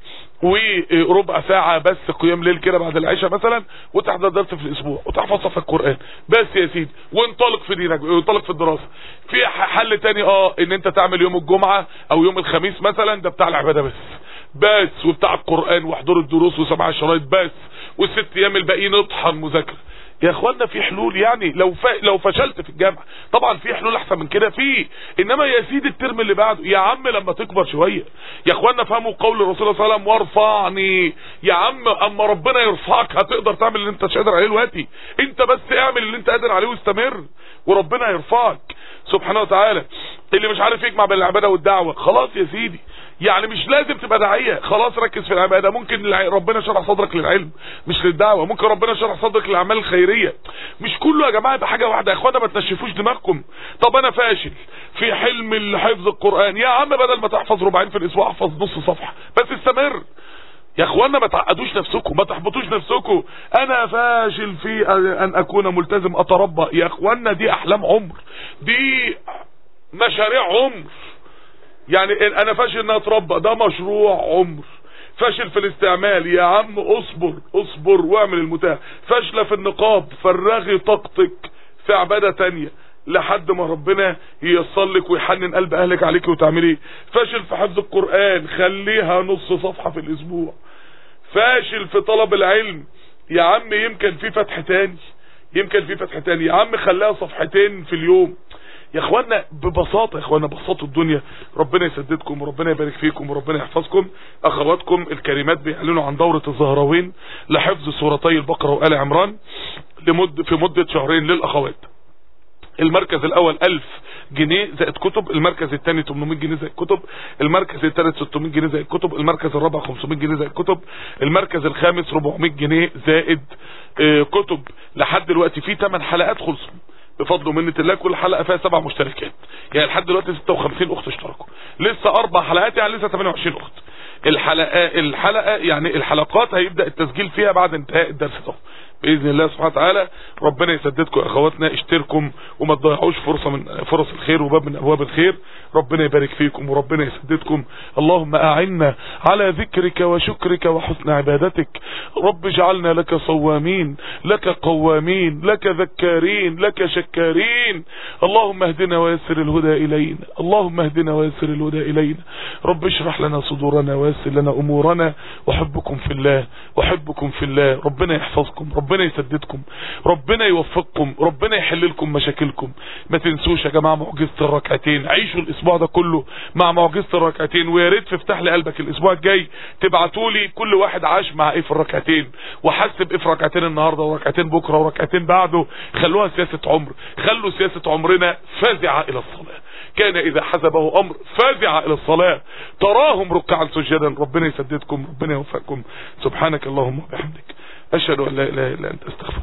وربع ساعه بس قيام ليل كده بعد العشاء مثلا وتحضر درس في الاسبوع وتحفظ صفحه القران بس يا سيدي وانطلق في دينك وانطلق في الدراسه في حل تاني اه ان انت تعمل يوم الجمعه او يوم الخميس مثلا ده بتاع العباده بس بس وبتاع القران وحضور الدروس وسماع الشرايط بس والست ايام الباقيين اطحن مذاكره يا اخوانا في حلول يعني لو ف... لو فشلت في الجامعه طبعا في حلول احسن من كده في انما يا سيدي الترم اللي بعده يا عم لما تكبر شويه يا اخوانا فهموا قول الرسول صلى الله عليه وسلم وارفعني يا عم اما ربنا يرفعك هتقدر تعمل اللي انت مش قادر عليه دلوقتي انت بس اعمل اللي انت قادر عليه واستمر وربنا يرفعك سبحانه وتعالى اللي مش عارف يجمع بين العباده والدعوه خلاص يا سيدي يعني مش لازم تبقى داعيه خلاص ركز في العباده ممكن ربنا شرح صدرك للعلم مش للدعوه ممكن ربنا شرح صدرك للاعمال الخيريه مش كله يا جماعه يبقى حاجه واحده يا اخوانا ما تنشفوش دماغكم طب انا فاشل في حلم حفظ القران يا عم بدل ما تحفظ ربعين في الاسبوع احفظ نص صفحه بس استمر يا اخوانا ما تعقدوش نفسكم ما تحبطوش نفسكم انا فاشل في ان اكون ملتزم اتربى يا اخوانا دي احلام عمر دي مشاريع عمر يعني انا فاشل ان اتربى ده مشروع عمر فاشل في الاستعمال يا عم اصبر اصبر واعمل المتاح فاشله في النقاب فرغي طاقتك في عباده تانية لحد ما ربنا ييسر لك ويحنن قلب اهلك عليك وتعمليه فاشل في حفظ القران خليها نص صفحه في الاسبوع فاشل في طلب العلم يا عم يمكن في فتح تاني يمكن في فتح تاني يا عم خليها صفحتين في اليوم يا اخوانا ببساطة يا اخوانا بساطة الدنيا ربنا يسددكم وربنا يبارك فيكم وربنا يحفظكم اخواتكم الكريمات بيعلنوا عن دورة الزهراوين لحفظ سورتي البقرة وآل عمران لمد في مدة شهرين للاخوات المركز الاول 1000 جنيه زائد كتب المركز الثاني 800 جنيه زائد كتب المركز الثالث 600 جنيه زائد كتب المركز الرابع 500 جنيه زائد كتب المركز الخامس 400 جنيه زائد آه كتب لحد دلوقتي في 8 حلقات خلصوا بفضل ومنة الله كل حلقة فيها سبع مشتركات يعني لحد دلوقتي 56 اخت اشتركوا لسه اربع حلقات يعني لسه 28 اخت الحلقة الحلقة يعني الحلقات هيبدأ التسجيل فيها بعد انتهاء الدرس ده باذن الله سبحانه وتعالى ربنا يسددكم يا اخواتنا اشتركوا وما تضيعوش فرصه من فرص الخير وباب من ابواب الخير ربنا يبارك فيكم وربنا يسددكم اللهم اعنا على ذكرك وشكرك وحسن عبادتك رب اجعلنا لك صوامين لك قوامين لك ذكارين لك شكارين اللهم اهدنا ويسر الهدى الينا اللهم اهدنا ويسر الهدى الينا رب اشرح لنا صدورنا ويسر لنا امورنا وحبكم في الله وحبكم في الله ربنا يحفظكم ربنا يسددكم ربنا يوفقكم ربنا يحل لكم مشاكلكم ما تنسوش يا جماعه معجزه الركعتين عيشوا الاسبوع ده كله مع معجزه الركعتين ويا ريت تفتح لي قلبك الاسبوع الجاي تبعتوا لي كل واحد عاش مع ايه في الركعتين وحس بايه في ركعتين النهارده وركعتين بكره وركعتين بعده خلوها سياسه عمر خلوا سياسه عمرنا فازعه الى الصلاه كان اذا حزبه امر فازع الى الصلاه تراهم ركعا سجدا ربنا يسددكم ربنا يوفقكم سبحانك اللهم وبحمدك اشهد ان لا اله الا انت استغفرك